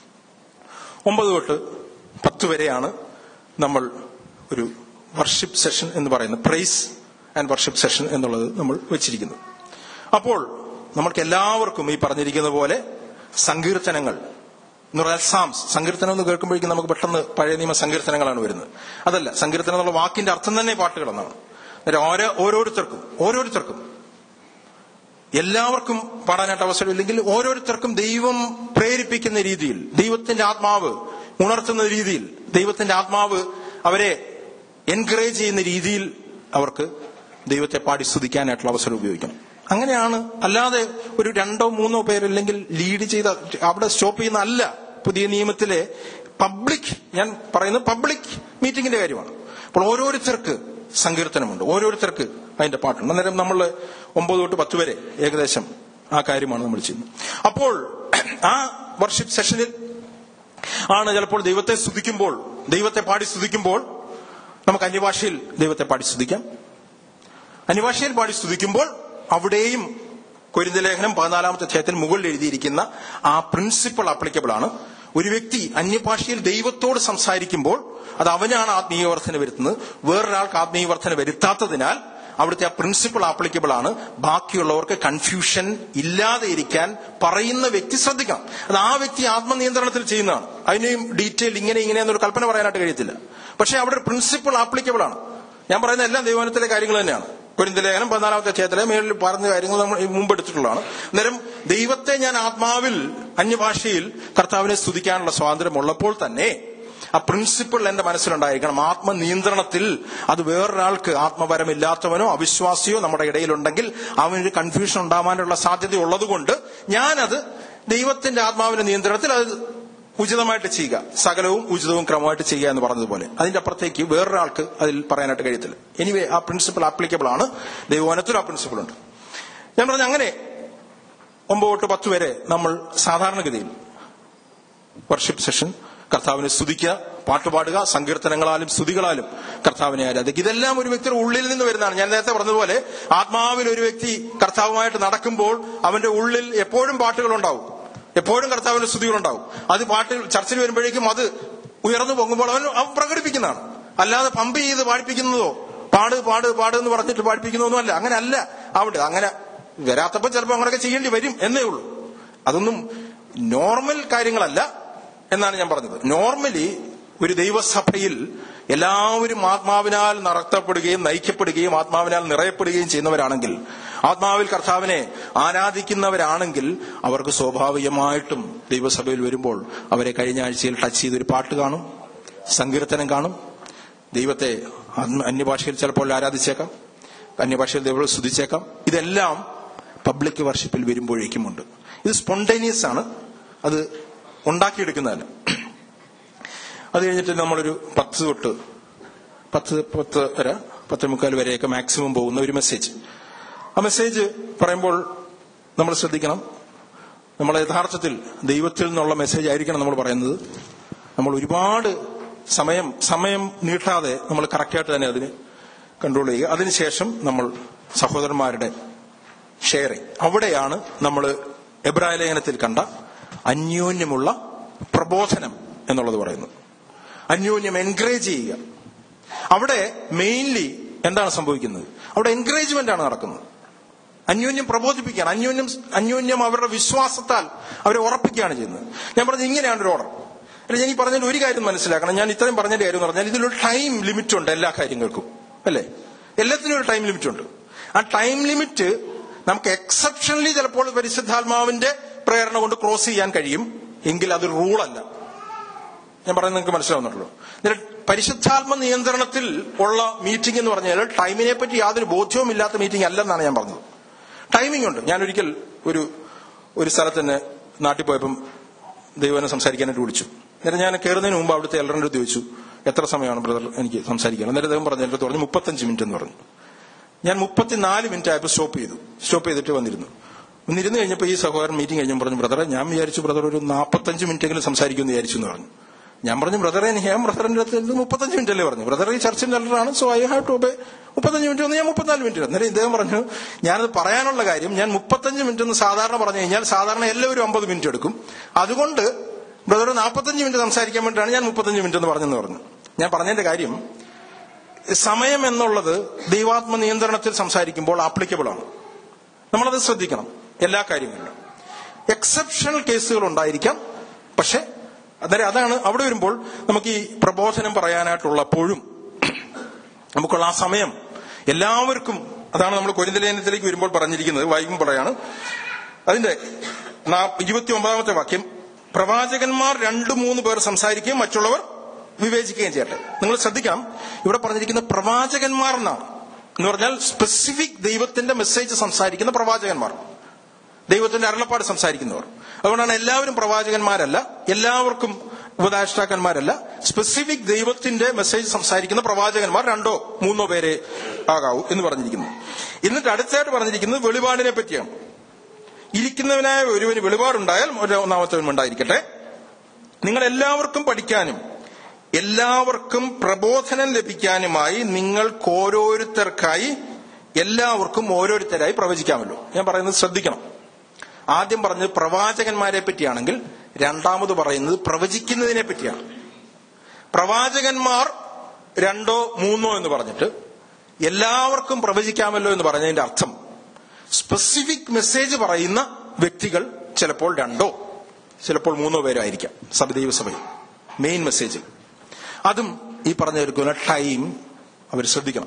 ഒമ്പത് തൊട്ട് പത്ത് വരെയാണ് നമ്മൾ ഒരു വർഷിപ്പ് സെഷൻ എന്ന് പറയുന്നത് പ്രൈസ് ആൻഡ് വർഷിപ്പ് സെഷൻ എന്നുള്ളത് നമ്മൾ വെച്ചിരിക്കുന്നത് അപ്പോൾ നമ്മൾക്ക് എല്ലാവർക്കും ഈ പറഞ്ഞിരിക്കുന്ന പോലെ സങ്കീർത്തനങ്ങൾ എന്ന് പറഞ്ഞാൽ സാംസ് സങ്കീർത്തനം എന്ന് കേൾക്കുമ്പോഴേക്കും നമുക്ക് പെട്ടെന്ന് പഴയ നിയമ സങ്കീർത്തനങ്ങളാണ് വരുന്നത് അതല്ല സങ്കീർത്തനം എന്നുള്ള വാക്കിന്റെ അർത്ഥം തന്നെ പാട്ടുകൾ എന്നാണ് അന്നേരം ഓരോ ഓരോരുത്തർക്കും ഓരോരുത്തർക്കും എല്ലാവർക്കും പാടാനായിട്ട് അവസരമില്ലെങ്കിൽ ഓരോരുത്തർക്കും ദൈവം പ്രേരിപ്പിക്കുന്ന രീതിയിൽ ദൈവത്തിന്റെ ആത്മാവ് ഉണർത്തുന്ന രീതിയിൽ ദൈവത്തിന്റെ ആത്മാവ് അവരെ എൻകറേജ് ചെയ്യുന്ന രീതിയിൽ അവർക്ക് ദൈവത്തെ പാടി സ്തുതിക്കാനായിട്ടുള്ള അവസരം ഉപയോഗിക്കണം അങ്ങനെയാണ് അല്ലാതെ ഒരു രണ്ടോ മൂന്നോ പേരല്ലെങ്കിൽ ലീഡ് ചെയ്ത അവിടെ സ്റ്റോപ്പ് ചെയ്യുന്ന അല്ല പുതിയ നിയമത്തിലെ പബ്ലിക് ഞാൻ പറയുന്നത് പബ്ലിക് മീറ്റിംഗിന്റെ കാര്യമാണ് അപ്പോൾ ഓരോരുത്തർക്ക് സങ്കീർത്തനമുണ്ട് ഓരോരുത്തർക്ക് അതിന്റെ പാട്ടുണ്ട് അന്നേരം നമ്മൾ ഒമ്പത് തൊട്ട് പത്ത് വരെ ഏകദേശം ആ കാര്യമാണ് നമ്മൾ ചെയ്യുന്നത് അപ്പോൾ ആ വർഷിപ്പ് സെഷനിൽ ആണ് ചിലപ്പോൾ ദൈവത്തെ സ്തുതിക്കുമ്പോൾ ദൈവത്തെ പാടി സ്തുതിക്കുമ്പോൾ നമുക്ക് അന്യഭാഷയിൽ ദൈവത്തെ പാടി സ്തുതിക്കാം അന്യഭാഷയിൽ പാടി സ്തുതിക്കുമ്പോൾ അവിടെയും കൊരിന്തലേഖനം പതിനാലാമത്തെ അധ്യായത്തിന് മുകളിൽ എഴുതിയിരിക്കുന്ന ആ പ്രിൻസിപ്പിൾ ആപ്ലിക്കബിൾ ആണ് ഒരു വ്യക്തി അന്യഭാഷയിൽ ദൈവത്തോട് സംസാരിക്കുമ്പോൾ അത് അവനാണ് ആത്മീയ വർധന വരുത്തുന്നത് വേറൊരാൾക്ക് ആത്മീയ വർധന വരുത്താത്തതിനാൽ അവിടുത്തെ ആ പ്രിൻസിപ്പിൾ ആപ്ലിക്കബിൾ ആണ് ബാക്കിയുള്ളവർക്ക് കൺഫ്യൂഷൻ ഇല്ലാതെ ഇരിക്കാൻ പറയുന്ന വ്യക്തി ശ്രദ്ധിക്കണം അത് ആ വ്യക്തി ആത്മനിയന്ത്രണത്തിൽ ചെയ്യുന്നതാണ് അതിനെയും ഡീറ്റെയിൽ ഇങ്ങനെ ഇങ്ങനെ എന്നൊരു കൽപ്പന പറയാനായിട്ട് കഴിയത്തില്ല പക്ഷെ അവിടെ ഒരു പ്രിൻസിപ്പിൾ ആപ്ലിക്കബിൾ ആണ് ഞാൻ പറയുന്ന എല്ലാം ദൈവനത്തിലെ കാര്യങ്ങൾ തന്നെയാണ് കുരിന്തലേഖനം പതിനാലാമത്തെ അധ്യായത്തിലെ മേളിൽ പറഞ്ഞ കാര്യങ്ങൾ നമ്മൾ മുമ്പ് എടുത്തിട്ടുള്ളതാണ് അന്നേരം ദൈവത്തെ ഞാൻ ആത്മാവിൽ അന്യഭാഷയിൽ കർത്താവിനെ സ്തുതിക്കാനുള്ള സ്വാതന്ത്ര്യം ഉള്ളപ്പോൾ തന്നെ ആ പ്രിൻസിപ്പിൾ എന്റെ മനസ്സിലുണ്ടായിരിക്കണം ആത്മനിയന്ത്രണത്തിൽ അത് വേറൊരാൾക്ക് ആത്മപരമില്ലാത്തവനോ അവിശ്വാസിയോ നമ്മുടെ ഇടയിലുണ്ടെങ്കിൽ അവനൊരു കൺഫ്യൂഷൻ ഉണ്ടാവാനുള്ള സാധ്യത ഉള്ളതുകൊണ്ട് ഞാനത് ദൈവത്തിന്റെ ആത്മാവിന്റെ നിയന്ത്രണത്തിൽ അത് ഉചിതമായിട്ട് ചെയ്യുക സകലവും ഉചിതവും ക്രമമായിട്ട് ചെയ്യുക എന്ന് പറഞ്ഞതുപോലെ അതിന്റെ അപ്പുറത്തേക്ക് വേറൊരാൾക്ക് അതിൽ പറയാനായിട്ട് കഴിയത്തില്ല എനിവേ ആ പ്രിൻസിപ്പിൾ ആപ്ലിക്കബിൾ ആണ് ദൈവവനത്തിൽ ആ പ്രിൻസിപ്പിൾ ഉണ്ട് ഞാൻ പറഞ്ഞ അങ്ങനെ ഒമ്പത് തൊട്ട് പത്ത് വരെ നമ്മൾ സാധാരണഗതിയിൽ വർഷിപ്പ് സെഷൻ കർത്താവിനെ സ്തുതിക്കുക പാട്ടുപാടുക സങ്കീർത്തനങ്ങളാലും സ്തുതികളാലും കർത്താവിനെ ആരാധിക്കുക ഇതെല്ലാം ഒരു വ്യക്തിയുടെ ഉള്ളിൽ നിന്ന് വരുന്നതാണ് ഞാൻ നേരത്തെ പറഞ്ഞതുപോലെ ആത്മാവിൽ ഒരു വ്യക്തി കർത്താവുമായിട്ട് നടക്കുമ്പോൾ അവന്റെ ഉള്ളിൽ എപ്പോഴും പാട്ടുകളുണ്ടാവും എപ്പോഴും കർത്താവിന്റെ സ്തുതികളുണ്ടാവും അത് പാട്ട് ചർച്ചിൽ വരുമ്പോഴേക്കും അത് ഉയർന്നു പൊങ്ങുമ്പോൾ അവൻ അവൻ പ്രകടിപ്പിക്കുന്നതാണ് അല്ലാതെ പമ്പ് ചെയ്ത് പാടിപ്പിക്കുന്നതോ പാട് പാട് പാട് എന്ന് പറഞ്ഞിട്ട് പാടിപ്പിക്കുന്നതൊന്നും അല്ല അങ്ങനെ അല്ല അവിടെ അങ്ങനെ വരാത്തപ്പോൾ ചിലപ്പോൾ അങ്ങനെയൊക്കെ ചെയ്യേണ്ടി വരും എന്നേ ഉള്ളൂ അതൊന്നും നോർമൽ കാര്യങ്ങളല്ല എന്നാണ് ഞാൻ പറഞ്ഞത് നോർമലി ഒരു ദൈവസഭയിൽ എല്ലാവരും ആത്മാവിനാൽ നടത്തപ്പെടുകയും നയിക്കപ്പെടുകയും ആത്മാവിനാൽ നിറയപ്പെടുകയും ചെയ്യുന്നവരാണെങ്കിൽ ആത്മാവിൽ കർത്താവിനെ ആരാധിക്കുന്നവരാണെങ്കിൽ അവർക്ക് സ്വാഭാവികമായിട്ടും ദൈവസഭയിൽ വരുമ്പോൾ അവരെ കഴിഞ്ഞ ആഴ്ചയിൽ ടച്ച് ചെയ്തൊരു പാട്ട് കാണും സങ്കീർത്തനം കാണും ദൈവത്തെ ആത്മ- അന്യഭാഷയിൽ ചിലപ്പോൾ ആരാധിച്ചേക്കാം അന്യഭാഷയിൽ ദൈവം സ്തുതിച്ചേക്കാം ഇതെല്ലാം പബ്ലിക് വർഷിപ്പിൽ വരുമ്പോഴേക്കുമുണ്ട് ഇത് സ്പോണ്ടേനിയസ് ആണ് അത് ഉണ്ടാക്കിയെടുക്കുന്നതല്ല അത് കഴിഞ്ഞിട്ട് നമ്മളൊരു പത്ത് തൊട്ട് പത്ത് പത്ത് വരെ പത്ത് മുക്കാൽ വരെയൊക്കെ മാക്സിമം പോകുന്ന ഒരു മെസ്സേജ് ആ മെസ്സേജ് പറയുമ്പോൾ നമ്മൾ ശ്രദ്ധിക്കണം നമ്മൾ യഥാർത്ഥത്തിൽ ദൈവത്തിൽ നിന്നുള്ള മെസ്സേജ് ആയിരിക്കണം നമ്മൾ പറയുന്നത് നമ്മൾ ഒരുപാട് സമയം സമയം നീട്ടാതെ നമ്മൾ കറക്റ്റായിട്ട് തന്നെ അതിന് കൺട്രോൾ ചെയ്യുക അതിനുശേഷം നമ്മൾ സഹോദരന്മാരുടെ ഷെയറിങ് അവിടെയാണ് നമ്മൾ എബ്രായ ലേഖനത്തിൽ കണ്ട അന്യോന്യമുള്ള പ്രബോധനം എന്നുള്ളത് പറയുന്നത് അന്യോന്യം എൻകറേജ് ചെയ്യുക അവിടെ മെയിൻലി എന്താണ് സംഭവിക്കുന്നത് അവിടെ എൻകറേജ്മെന്റ് ആണ് നടക്കുന്നത് അന്യോന്യം പ്രബോധിപ്പിക്കുകയാണ് അന്യോന്യം അന്യോന്യം അവരുടെ വിശ്വാസത്താൽ അവരെ ഉറപ്പിക്കുകയാണ് ചെയ്യുന്നത് ഞാൻ പറഞ്ഞത് ഇങ്ങനെയാണ് ഒരു ഓർഡർ അല്ല ഞാൻ ഈ പറഞ്ഞതിൽ ഒരു കാര്യം മനസ്സിലാക്കണം ഞാൻ ഇത്രയും പറഞ്ഞതിന്റെ കാര്യം എന്ന് പറഞ്ഞാൽ ഇതിലൊരു ടൈം ലിമിറ്റ് ഉണ്ട് എല്ലാ കാര്യങ്ങൾക്കും അല്ലേ എല്ലാത്തിനും ഒരു ടൈം ലിമിറ്റ് ഉണ്ട് ആ ടൈം ലിമിറ്റ് നമുക്ക് എക്സെപ്ഷണലി ചിലപ്പോൾ പരിശുദ്ധാത്മാവിന്റെ പ്രേരണ കൊണ്ട് ക്രോസ് ചെയ്യാൻ കഴിയും എങ്കിൽ അത് റൂളല്ല ഞാൻ പറയുന്നത് നിങ്ങൾക്ക് മനസ്സിലാവുന്നുണ്ടല്ലോ എന്നിട്ട് പരിശുദ്ധാത്മ നിയന്ത്രണത്തിൽ ഉള്ള മീറ്റിംഗ് എന്ന് പറഞ്ഞാൽ ടൈമിനെ പറ്റി യാതൊരു ബോധ്യവും ഇല്ലാത്ത മീറ്റിംഗ് അല്ലെന്നാണ് ഞാൻ പറഞ്ഞത് ടൈമിംഗ് ഉണ്ട് ഞാൻ ഒരിക്കൽ ഒരു ഒരു സ്ഥലത്ത് തന്നെ നാട്ടിൽ പോയപ്പം ദൈവനെ സംസാരിക്കാനായിട്ട് വിളിച്ചു എന്നിട്ട് ഞാൻ കയറുന്നതിന് മുമ്പ് അവിടുത്തെ എല്ലറിന്റെ അടുത്ത് ചോദിച്ചു എത്ര സമയമാണ് ബ്രദർ എനിക്ക് സംസാരിക്കാൻ എന്നിട്ട് അദ്ദേഹം പറഞ്ഞു എന്റെ അടുത്ത് പറഞ്ഞു മുപ്പത്തഞ്ച് മിനിറ്റ് എന്ന് പറഞ്ഞു ഞാൻ മുപ്പത്തിനാല് മിനിറ്റ് ആയപ്പോൾ സ്റ്റോപ്പ് ചെയ്തു സ്റ്റോപ്പ് ചെയ്തിട്ട് വന്നിരുന്നു വന്നിരുന്ന് കഴിഞ്ഞപ്പോൾ ഈ സഹോദരൻ മീറ്റിംഗ് കഴിഞ്ഞപ്പോൾ പറഞ്ഞു ബ്രദറെ ഞാൻ വിചാരിച്ചു ബ്രദർ ഒരു നാൽപ്പത്തഞ്ച് മിനിറ്റെങ്കിലും സംസാരിക്കുമെന്ന് വിചാരിച്ചു എന്ന് പറഞ്ഞു ഞാൻ പറഞ്ഞു ബ്രദറെ ഞാൻ ബ്രദറിന്റെ അടുത്ത് ഇത് മുപ്പത്തഞ്ച് മിനിറ്റ് അല്ലേ പറഞ്ഞു ബ്രദർ ഈ ചർച്ചിന്റെ എല്ലറാണ് so I have to obey മുപ്പത്തഞ്ച് മിനിറ്റ് ഒന്ന് ഞാൻ മുപ്പത്തിനാല് മിനിറ്റ് അന്നേരം ഇദ്ദേഹം പറഞ്ഞു ഞാനത് പറയാനുള്ള കാര്യം ഞാൻ മുപ്പത്തഞ്ച് മിനിറ്റ് എന്ന് സാധാരണ പറഞ്ഞു കഴിഞ്ഞാൽ സാധാരണ എല്ലാവരും അമ്പത് മിനിറ്റ് എടുക്കും അതുകൊണ്ട് ബ്രദർ നാൽപ്പത്തഞ്ച് മിനിറ്റ് സംസാരിക്കാൻ വേണ്ടിയിട്ടാണ് ഞാൻ മുപ്പത്തഞ്ച് മിനിറ്റ് എന്ന് പറഞ്ഞെന്ന് പറഞ്ഞു ഞാൻ പറഞ്ഞതിന്റെ കാര്യം സമയം എന്നുള്ളത് ദൈവാത്മ നിയന്ത്രണത്തിൽ സംസാരിക്കുമ്പോൾ ആപ്ലിക്കബിൾ ആണ് നമ്മളത് ശ്രദ്ധിക്കണം എല്ലാ കാര്യങ്ങളിലും എക്സെപ്ഷണൽ കേസുകൾ ഉണ്ടായിരിക്കാം പക്ഷെ അന്നേരം അതാണ് അവിടെ വരുമ്പോൾ നമുക്ക് ഈ പ്രബോധനം പറയാനായിട്ടുള്ളപ്പോഴും നമുക്കുള്ള ആ സമയം എല്ലാവർക്കും അതാണ് നമ്മൾ കൊരിന്തലേനത്തിലേക്ക് വരുമ്പോൾ പറഞ്ഞിരിക്കുന്നത് വായിക്കുമ്പോൾ പറയാണ് അതിന്റെ ഇരുപത്തി ഒമ്പതാമത്തെ വാക്യം പ്രവാചകന്മാർ രണ്ടു മൂന്ന് പേർ സംസാരിക്കുകയും മറ്റുള്ളവർ വിവേചിക്കുകയും ചെയ്യട്ടെ നിങ്ങൾ ശ്രദ്ധിക്കണം ഇവിടെ പറഞ്ഞിരിക്കുന്ന പ്രവാചകന്മാർ എന്നാണ് എന്ന് പറഞ്ഞാൽ സ്പെസിഫിക് ദൈവത്തിന്റെ മെസ്സേജ് സംസാരിക്കുന്ന പ്രവാചകന്മാർ ദൈവത്തിന്റെ അരുളപ്പാട് സംസാരിക്കുന്നവർ അതുകൊണ്ടാണ് എല്ലാവരും പ്രവാചകന്മാരല്ല എല്ലാവർക്കും ഉപദേഷ്ടാക്കന്മാരല്ല സ്പെസിഫിക് ദൈവത്തിന്റെ മെസ്സേജ് സംസാരിക്കുന്ന പ്രവാചകന്മാർ രണ്ടോ മൂന്നോ പേരെ ആകാവൂ എന്ന് പറഞ്ഞിരിക്കുന്നു എന്നിട്ട് അടുത്തായിട്ട് പറഞ്ഞിരിക്കുന്നത് വെളിപാടിനെ പറ്റിയാണ് ഇരിക്കുന്നവനായ ഒരുവന് വെളിപാടുണ്ടായാൽ ഒരു ഒന്നാമത്തവനും ഉണ്ടായിരിക്കട്ടെ നിങ്ങൾ എല്ലാവർക്കും പഠിക്കാനും എല്ലാവർക്കും പ്രബോധനം ലഭിക്കാനുമായി നിങ്ങൾക്ക് ഓരോരുത്തർക്കായി എല്ലാവർക്കും ഓരോരുത്തരായി പ്രവചിക്കാമല്ലോ ഞാൻ പറയുന്നത് ശ്രദ്ധിക്കണം ആദ്യം പറഞ്ഞത് പ്രവാചകന്മാരെ പറ്റിയാണെങ്കിൽ രണ്ടാമത് പറയുന്നത് പ്രവചിക്കുന്നതിനെ പറ്റിയാണ് പ്രവാചകന്മാർ രണ്ടോ മൂന്നോ എന്ന് പറഞ്ഞിട്ട് എല്ലാവർക്കും പ്രവചിക്കാമല്ലോ എന്ന് പറഞ്ഞതിന്റെ അർത്ഥം സ്പെസിഫിക് മെസ്സേജ് പറയുന്ന വ്യക്തികൾ ചിലപ്പോൾ രണ്ടോ ചിലപ്പോൾ മൂന്നോ പേരായിരിക്കാം സഭ ദൈവസഭയിൽ മെയിൻ മെസ്സേജിൽ അതും ഈ പറഞ്ഞിരിക്കുന്ന ടൈം അവർ ശ്രദ്ധിക്കണം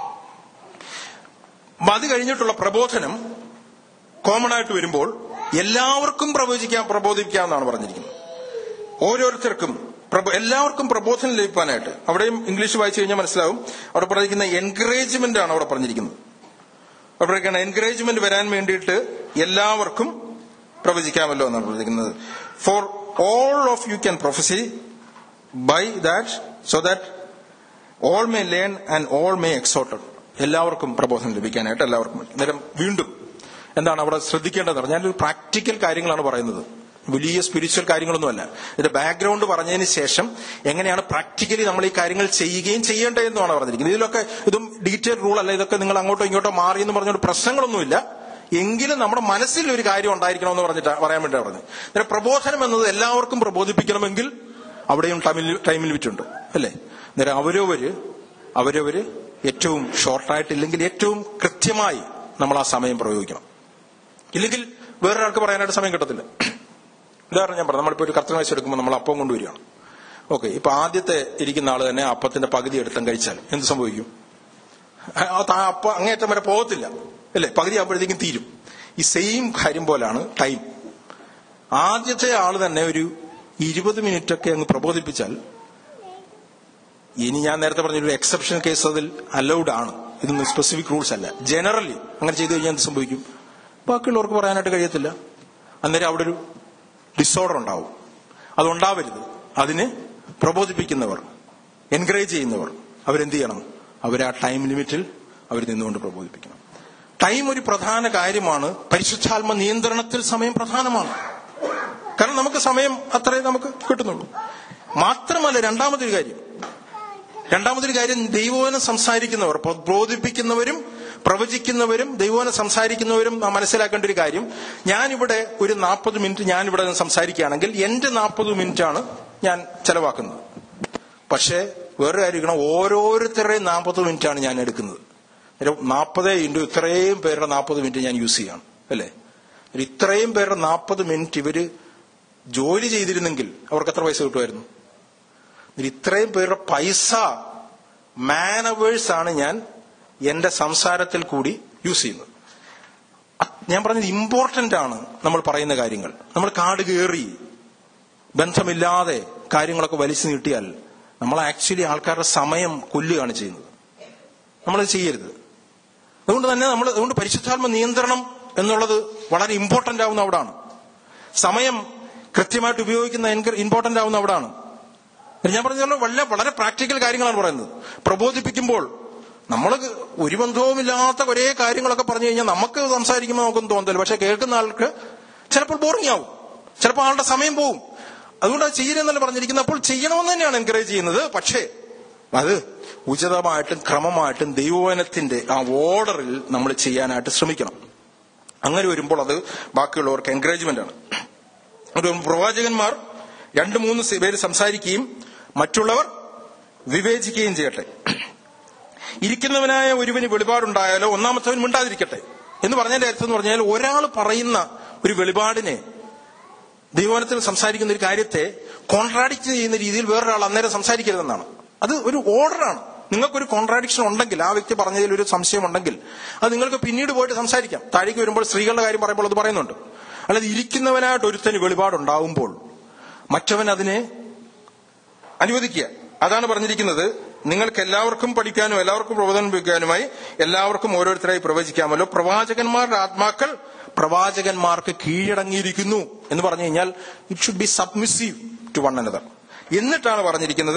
അത് കഴിഞ്ഞിട്ടുള്ള പ്രബോധനം കോമൺ ആയിട്ട് വരുമ്പോൾ എല്ലാവർക്കും പ്രവചിക്കാം പ്രബോധിപ്പിക്കാമെന്നാണ് പറഞ്ഞിരിക്കുന്നത് ഓരോരുത്തർക്കും എല്ലാവർക്കും പ്രബോധനം ലഭിക്കാനായിട്ട് അവിടെയും ഇംഗ്ലീഷ് വായിച്ചു കഴിഞ്ഞാൽ മനസ്സിലാവും അവിടെ പറഞ്ഞിരിക്കുന്ന എൻകറേജ്മെന്റ് ആണ് അവിടെ പറഞ്ഞിരിക്കുന്നത് അവിടേക്കാണ് എൻകറേജ്മെന്റ് വരാൻ വേണ്ടിയിട്ട് എല്ലാവർക്കും പ്രവചിക്കാമല്ലോ എന്നാണ് പറഞ്ഞിരിക്കുന്നത് for all of you can prophesy by that so that all may learn and all may exhorted എല്ലാവർക്കും പ്രബോധനം ലഭിക്കാനായിട്ട് എല്ലാവർക്കും അന്നേരം വീണ്ടും എന്താണ് അവിടെ ശ്രദ്ധിക്കേണ്ടത് ഞാനൊരു പ്രാക്ടിക്കൽ കാര്യങ്ങളാണ് പറയുന്നത് വലിയ സ്പിരിച്വൽ കാര്യങ്ങളൊന്നുമല്ല ഇതിന്റെ ബാക്ക്ഗ്രൗണ്ട് പറഞ്ഞതിന് ശേഷം എങ്ങനെയാണ് പ്രാക്ടിക്കലി നമ്മൾ ഈ കാര്യങ്ങൾ ചെയ്യുകയും ചെയ്യേണ്ടതെന്നുമാണ് പറഞ്ഞിരിക്കുന്നത് ഇതിലൊക്കെ ഇതും ഡീറ്റെയിൽ റൂൾ അല്ല ഇതൊക്കെ നിങ്ങൾ അങ്ങോട്ടോ ഇങ്ങോട്ടോ മാറി എന്ന് പറഞ്ഞൊരു പ്രശ്നങ്ങളൊന്നുമില്ല എങ്കിലും നമ്മുടെ മനസ്സിൽ ഒരു കാര്യം ഉണ്ടായിരിക്കണമെന്ന് പറഞ്ഞിട്ട് പറയാൻ വേണ്ടി പറഞ്ഞത് അന്നേരം പ്രബോധനം എന്നത് എല്ലാവർക്കും പ്രബോധിപ്പിക്കണമെങ്കിൽ അവിടെയും ടൈം ലിമിറ്റ് ഉണ്ട് അല്ലേ അന്നേരം അവരവര് അവരവര് ഏറ്റവും ഷോർട്ടായിട്ടില്ലെങ്കിൽ ഏറ്റവും കൃത്യമായി നമ്മൾ ആ സമയം പ്രയോഗിക്കണം ഇല്ലെങ്കിൽ വേറൊരാൾക്ക് പറയാനായിട്ട് സമയം കിട്ടത്തില്ല ഉദാഹരണം ഞാൻ പറഞ്ഞു നമ്മളിപ്പോ ഒരു കർത്തനാഴ്ച എടുക്കുമ്പോൾ നമ്മൾ അപ്പം കൊണ്ടുവരികയാണ് ഓക്കെ ഇപ്പൊ ആദ്യത്തെ ഇരിക്കുന്ന ആള് തന്നെ അപ്പത്തിന്റെ പകുതി എടുത്തും കഴിച്ചാൽ എന്ത് സംഭവിക്കും അപ്പ അങ്ങേറ്റം വരെ പോകത്തില്ല അല്ലേ പകുതി ആകുമ്പോഴത്തേക്കും തീരും ഈ സെയിം കാര്യം പോലാണ് ടൈം ആദ്യത്തെ ആള് തന്നെ ഒരു ഇരുപത് മിനിറ്റ് ഒക്കെ അങ്ങ് പ്രബോധിപ്പിച്ചാൽ ഇനി ഞാൻ നേരത്തെ പറഞ്ഞൊരു എക്സെപ്ഷൻ കേസ് അതിൽ അലൗഡ് ആണ് ഇതൊന്നും സ്പെസിഫിക് റൂൾസ് അല്ല ജനറലി അങ്ങനെ ചെയ്തു കഴിഞ്ഞാൽ എന്ത് സംഭവിക്കും ബാക്കിയുള്ളവർക്ക് പറയാനായിട്ട് കഴിയത്തില്ല അന്നേരം അവിടെ ഒരു ഡിസോർഡർ ഉണ്ടാവും അതുണ്ടാവരുത് അതിന് പ്രബോധിപ്പിക്കുന്നവർ എൻകറേജ് ചെയ്യുന്നവർ അവരെന്ത് ചെയ്യണം അവർ ആ ടൈം ലിമിറ്റിൽ അവർ നിന്നുകൊണ്ട് പ്രബോധിപ്പിക്കണം ടൈം ഒരു പ്രധാന കാര്യമാണ് പരിശുദ്ധാത്മ നിയന്ത്രണത്തിൽ സമയം പ്രധാനമാണ് കാരണം നമുക്ക് സമയം അത്രേ നമുക്ക് കിട്ടുന്നുള്ളൂ മാത്രമല്ല രണ്ടാമതൊരു കാര്യം രണ്ടാമതൊരു കാര്യം ദൈവോനം സംസാരിക്കുന്നവർ പ്രബോധിപ്പിക്കുന്നവരും പ്രവചിക്കുന്നവരും ദൈവോനം സംസാരിക്കുന്നവരും നാം മനസ്സിലാക്കേണ്ട ഒരു കാര്യം ഞാനിവിടെ ഒരു നാൽപ്പത് മിനിറ്റ് ഞാനിവിടെ നിന്ന് സംസാരിക്കുകയാണെങ്കിൽ എന്റെ നാൽപ്പത് മിനിറ്റാണ് ഞാൻ ചെലവാക്കുന്നത് പക്ഷേ വേറൊരു കാര്യം ഓരോരുത്തരുടെയും നാൽപ്പത് മിനിറ്റാണ് ഞാൻ എടുക്കുന്നത് നാൽപ്പത് ഇൻറ്റു ഇത്രയും പേരുടെ നാൽപ്പത് മിനിറ്റ് ഞാൻ യൂസ് ചെയ്യാണ് അല്ലേ ഒരു ഇത്രയും പേരുടെ നാൽപ്പത് മിനിറ്റ് ഇവര് ജോലി ചെയ്തിരുന്നെങ്കിൽ അവർക്ക് എത്ര പൈസ കിട്ടുമായിരുന്നു ഒരു ഇത്രയും പേരുടെ പൈസ മാൻ അവേഴ്സ് ആണ് ഞാൻ എന്റെ സംസാരത്തിൽ കൂടി യൂസ് ചെയ്യുന്നത് അ- ഞാൻ പറഞ്ഞത് ഇമ്പോർട്ടന്റ് ആണ് നമ്മൾ പറയുന്ന കാര്യങ്ങൾ നമ്മൾ കാട് കയറി ബന്ധമില്ലാതെ കാര്യങ്ങളൊക്കെ വലിച്ചു നീട്ടിയാൽ നമ്മൾ ആക്ച്വലി ആൾക്കാരുടെ സമയം കൊല്ലുകയാണ് ചെയ്യുന്നത് നമ്മളത് ചെയ്യരുത് അതുകൊണ്ട് തന്നെ നമ്മൾ അതുകൊണ്ട് പരിശുദ്ധാത്മ നിയന്ത്രണം എന്നുള്ളത് വളരെ ഇമ്പോർട്ടന്റ് ആവുന്ന അവിടാണ് സമയം കൃത്യമായിട്ട് ഉപയോഗിക്കുന്ന ഇമ്പോർട്ടന്റ് ആവുന്ന അവിടാണ് ഞാൻ പറഞ്ഞല്ലോ വളരെ വളരെ പ്രാക്ടിക്കൽ കാര്യങ്ങളാണ് പറയുന്നത് പ്രബോധിപ്പിക്കുമ്പോൾ നമ്മൾ ഒരു ബന്ധവുമില്ലാത്ത ഒരേ കാര്യങ്ങളൊക്കെ പറഞ്ഞു കഴിഞ്ഞാൽ നമുക്ക് സംസാരിക്കുമ്പോൾ നമുക്കൊന്നും തോന്നത്തില്ല പക്ഷെ കേൾക്കുന്ന ആൾക്ക് ചിലപ്പോൾ ബോറിംഗ് ആവും ചിലപ്പോൾ ആളുടെ സമയം പോവും അതുകൊണ്ട് അത് ചെയ്യരുതെന്നല്ല പറഞ്ഞിരിക്കുന്നത് അപ്പോൾ ചെയ്യണമെന്ന് തന്നെയാണ് എൻകറേജ് ചെയ്യുന്നത് പക്ഷേ അത് ഉചിതമായിട്ടും ക്രമമായിട്ടും ദൈവവനത്തിന്റെ ആ ഓർഡറിൽ നമ്മൾ ചെയ്യാനായിട്ട് ശ്രമിക്കണം അങ്ങനെ വരുമ്പോൾ അത് ബാക്കിയുള്ളവർക്ക് എൻകറേജ്മെന്റ് ആണ് ഒരു പ്രവാചകന്മാർ രണ്ട് മൂന്ന് സി- പേര് സംസാരിക്കുകയും മറ്റുള്ളവർ വിവേചിക്കുകയും ചെയ്യട്ടെ ഇരിക്കുന്നവനായ ഒരുവന് വെളിപാടുണ്ടായാലോ ഒന്നാമത്തവൻ മിണ്ടാതിരിക്കട്ടെ എന്ന് പറഞ്ഞതിന്റെ അർത്ഥം എന്ന് പറഞ്ഞാൽ ഒരാൾ പറയുന്ന ഒരു വെളിപാടിനെ ദൈവവനത്തിൽ സംസാരിക്കുന്ന ഒരു കാര്യത്തെ കോൺട്രാഡിക്റ്റ് ചെയ്യുന്ന രീതിയിൽ വേറൊരാൾ അന്നേരം സംസാരിക്കരുതെന്നാണ് അത് ഒരു ഓർഡറാണ് നിങ്ങൾക്കൊരു കോൺട്രാഡിക്ഷൻ ഉണ്ടെങ്കിൽ ആ വ്യക്തി പറഞ്ഞതിൽ ഒരു സംശയം ഉണ്ടെങ്കിൽ അത് നിങ്ങൾക്ക് പിന്നീട് പോയിട്ട് സംസാരിക്കാം താഴേക്ക് വരുമ്പോൾ സ്ത്രീകളുടെ കാര്യം പറയുമ്പോൾ അത് പറയുന്നുണ്ട് അല്ലാതെ ഇരിക്കുന്നവനായിട്ട് ഒരുത്തന് വെളിപാടുണ്ടാവുമ്പോൾ മറ്റവൻ അതിനെ അനുവദിക്കുക അതാണ് പറഞ്ഞിരിക്കുന്നത് നിങ്ങൾക്ക് എല്ലാവർക്കും പഠിക്കാനും എല്ലാവർക്കും പ്രബോധനിപ്പിക്കാനുമായി എല്ലാവർക്കും ഓരോരുത്തരായി പ്രവചിക്കാമല്ലോ പ്രവാചകന്മാരുടെ ആത്മാക്കൾ പ്രവാചകന്മാർക്ക് കീഴടങ്ങിയിരിക്കുന്നു എന്ന് പറഞ്ഞു കഴിഞ്ഞാൽ it should be submissive to one another എന്നിട്ടാണ് പറഞ്ഞിരിക്കുന്നത്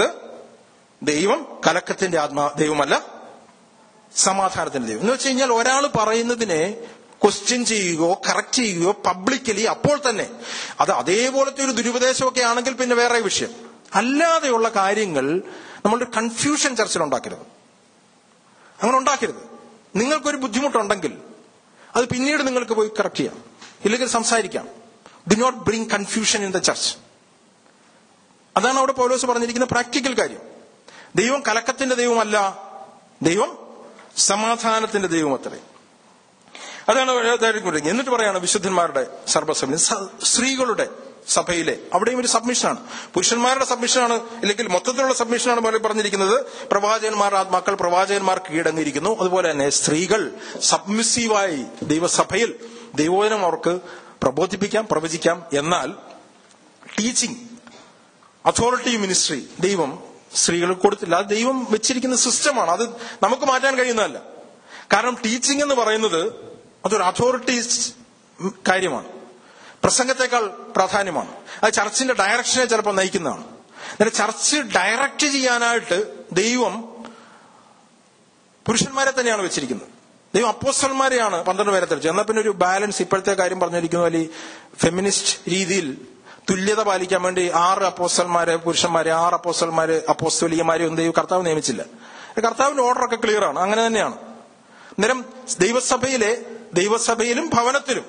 ദൈവം കലക്കത്തിന്റെ ആത്മാ ദൈവമല്ല സമാധാനത്തിന്റെ ദൈവം എന്ന് വെച്ച് കഴിഞ്ഞാൽ ഒരാൾ പറയുന്നതിനെ ക്വസ്റ്റ്യൻ ചെയ്യുകയോ കറക്റ്റ് ചെയ്യുകയോ പബ്ലിക്കലി അപ്പോൾ തന്നെ അത് അതേപോലത്തെ ഒരു ദുരുപദേശമൊക്കെ ആണെങ്കിൽ പിന്നെ വേറെ വിഷയം അല്ലാതെയുള്ള കാര്യങ്ങൾ നമ്മളുടെ കൺഫ്യൂഷൻ ചർച്ചിൽ ഉണ്ടാക്കരുത് അങ്ങനെ ഉണ്ടാക്കരുത് നിങ്ങൾക്കൊരു ബുദ്ധിമുട്ടുണ്ടെങ്കിൽ അത് പിന്നീട് നിങ്ങൾക്ക് പോയി കറക്റ്റ് ചെയ്യാം ഇല്ലെങ്കിൽ സംസാരിക്കാം do not bring confusion in the church അതാണ് അവിടെ പൗലോസ് പറഞ്ഞിരിക്കുന്ന പ്രാക്ടിക്കൽ കാര്യം ദൈവം കലക്കത്തിന്റെ ദൈവമല്ല ദൈവം സമാധാനത്തിന്റെ ദൈവം അത്രേ അതാണ് ദൈവം പറയുന്നത്. എന്നിട്ട് പറയാണ് വിശുദ്ധന്മാരുടെ സർവ്വസഭ സ്ത്രീകളുടെ സഭയിലെ അവിടെയും ഒരു സബ്മിഷനാണ് പുരുഷന്മാരുടെ സബ്മിഷനാണ് അല്ലെങ്കിൽ മൊത്തത്തിലുള്ള സബ്മിഷനാണ് പോലെ പറഞ്ഞിരിക്കുന്നത് പ്രവാചകന്മാരുടെ ആത്മാക്കൾ പ്രവാചകന്മാർക്ക് കീഴടങ്ങിയിരിക്കുന്നു അതുപോലെ തന്നെ സ്ത്രീകൾ സബ്മിസീവായി ദൈവസഭയിൽ ദൈവോധനം അവർക്ക് പ്രബോധിപ്പിക്കാം പ്രവചിക്കാം എന്നാൽ ടീച്ചിങ് അതോറിറ്റി മിനിസ്ട്രി ദൈവം സ്ത്രീകൾക്ക് കൊടുത്തില്ല അത് ദൈവം വെച്ചിരിക്കുന്ന സിസ്റ്റമാണ് അത് നമുക്ക് മാറ്റാൻ കഴിയുന്നതല്ല കാരണം ടീച്ചിങ് എന്ന് പറയുന്നത് അതൊരു അതോറിറ്റി കാര്യമാണ് പ്രസംഗത്തെക്കാൾ പ്രാധാന്യമാണ് അത് ചർച്ചിന്റെ ഡയറക്ഷനെ ചിലപ്പോൾ നയിക്കുന്നതാണ് എന്നാൽ ചർച്ച് ഡയറക്റ്റ് ചെയ്യാനായിട്ട് ദൈവം പുരുഷന്മാരെ തന്നെയാണ് വെച്ചിരിക്കുന്നത് ദൈവം അപ്പോസ്റ്റന്മാരെയാണ് പന്ത്രണ്ട് പേരെ തെളിച്ചത് എന്നാൽ പിന്നെ ഒരു ബാലൻസ് ഇപ്പോഴത്തെ കാര്യം പറഞ്ഞിരിക്കുന്ന പോലെ ഈ ഫെമിനിസ്റ്റ് രീതിയിൽ തുല്യത പാലിക്കാൻ വേണ്ടി ആറ് അപ്പോസ്റ്റന്മാരെ പുരുഷന്മാരെ ആറ് അപ്പോസ്റ്റന്മാര് അപ്പോസ്തോലിയമാരെ ഒന്നും ദൈവം കർത്താവ് നിയമിച്ചില്ല കർത്താവിന്റെ ഓർഡറൊക്കെ ക്ലിയർ ആണ് അങ്ങനെ തന്നെയാണ് അന്നേരം ദൈവസഭയിലെ ദൈവസഭയിലും ഭവനത്തിലും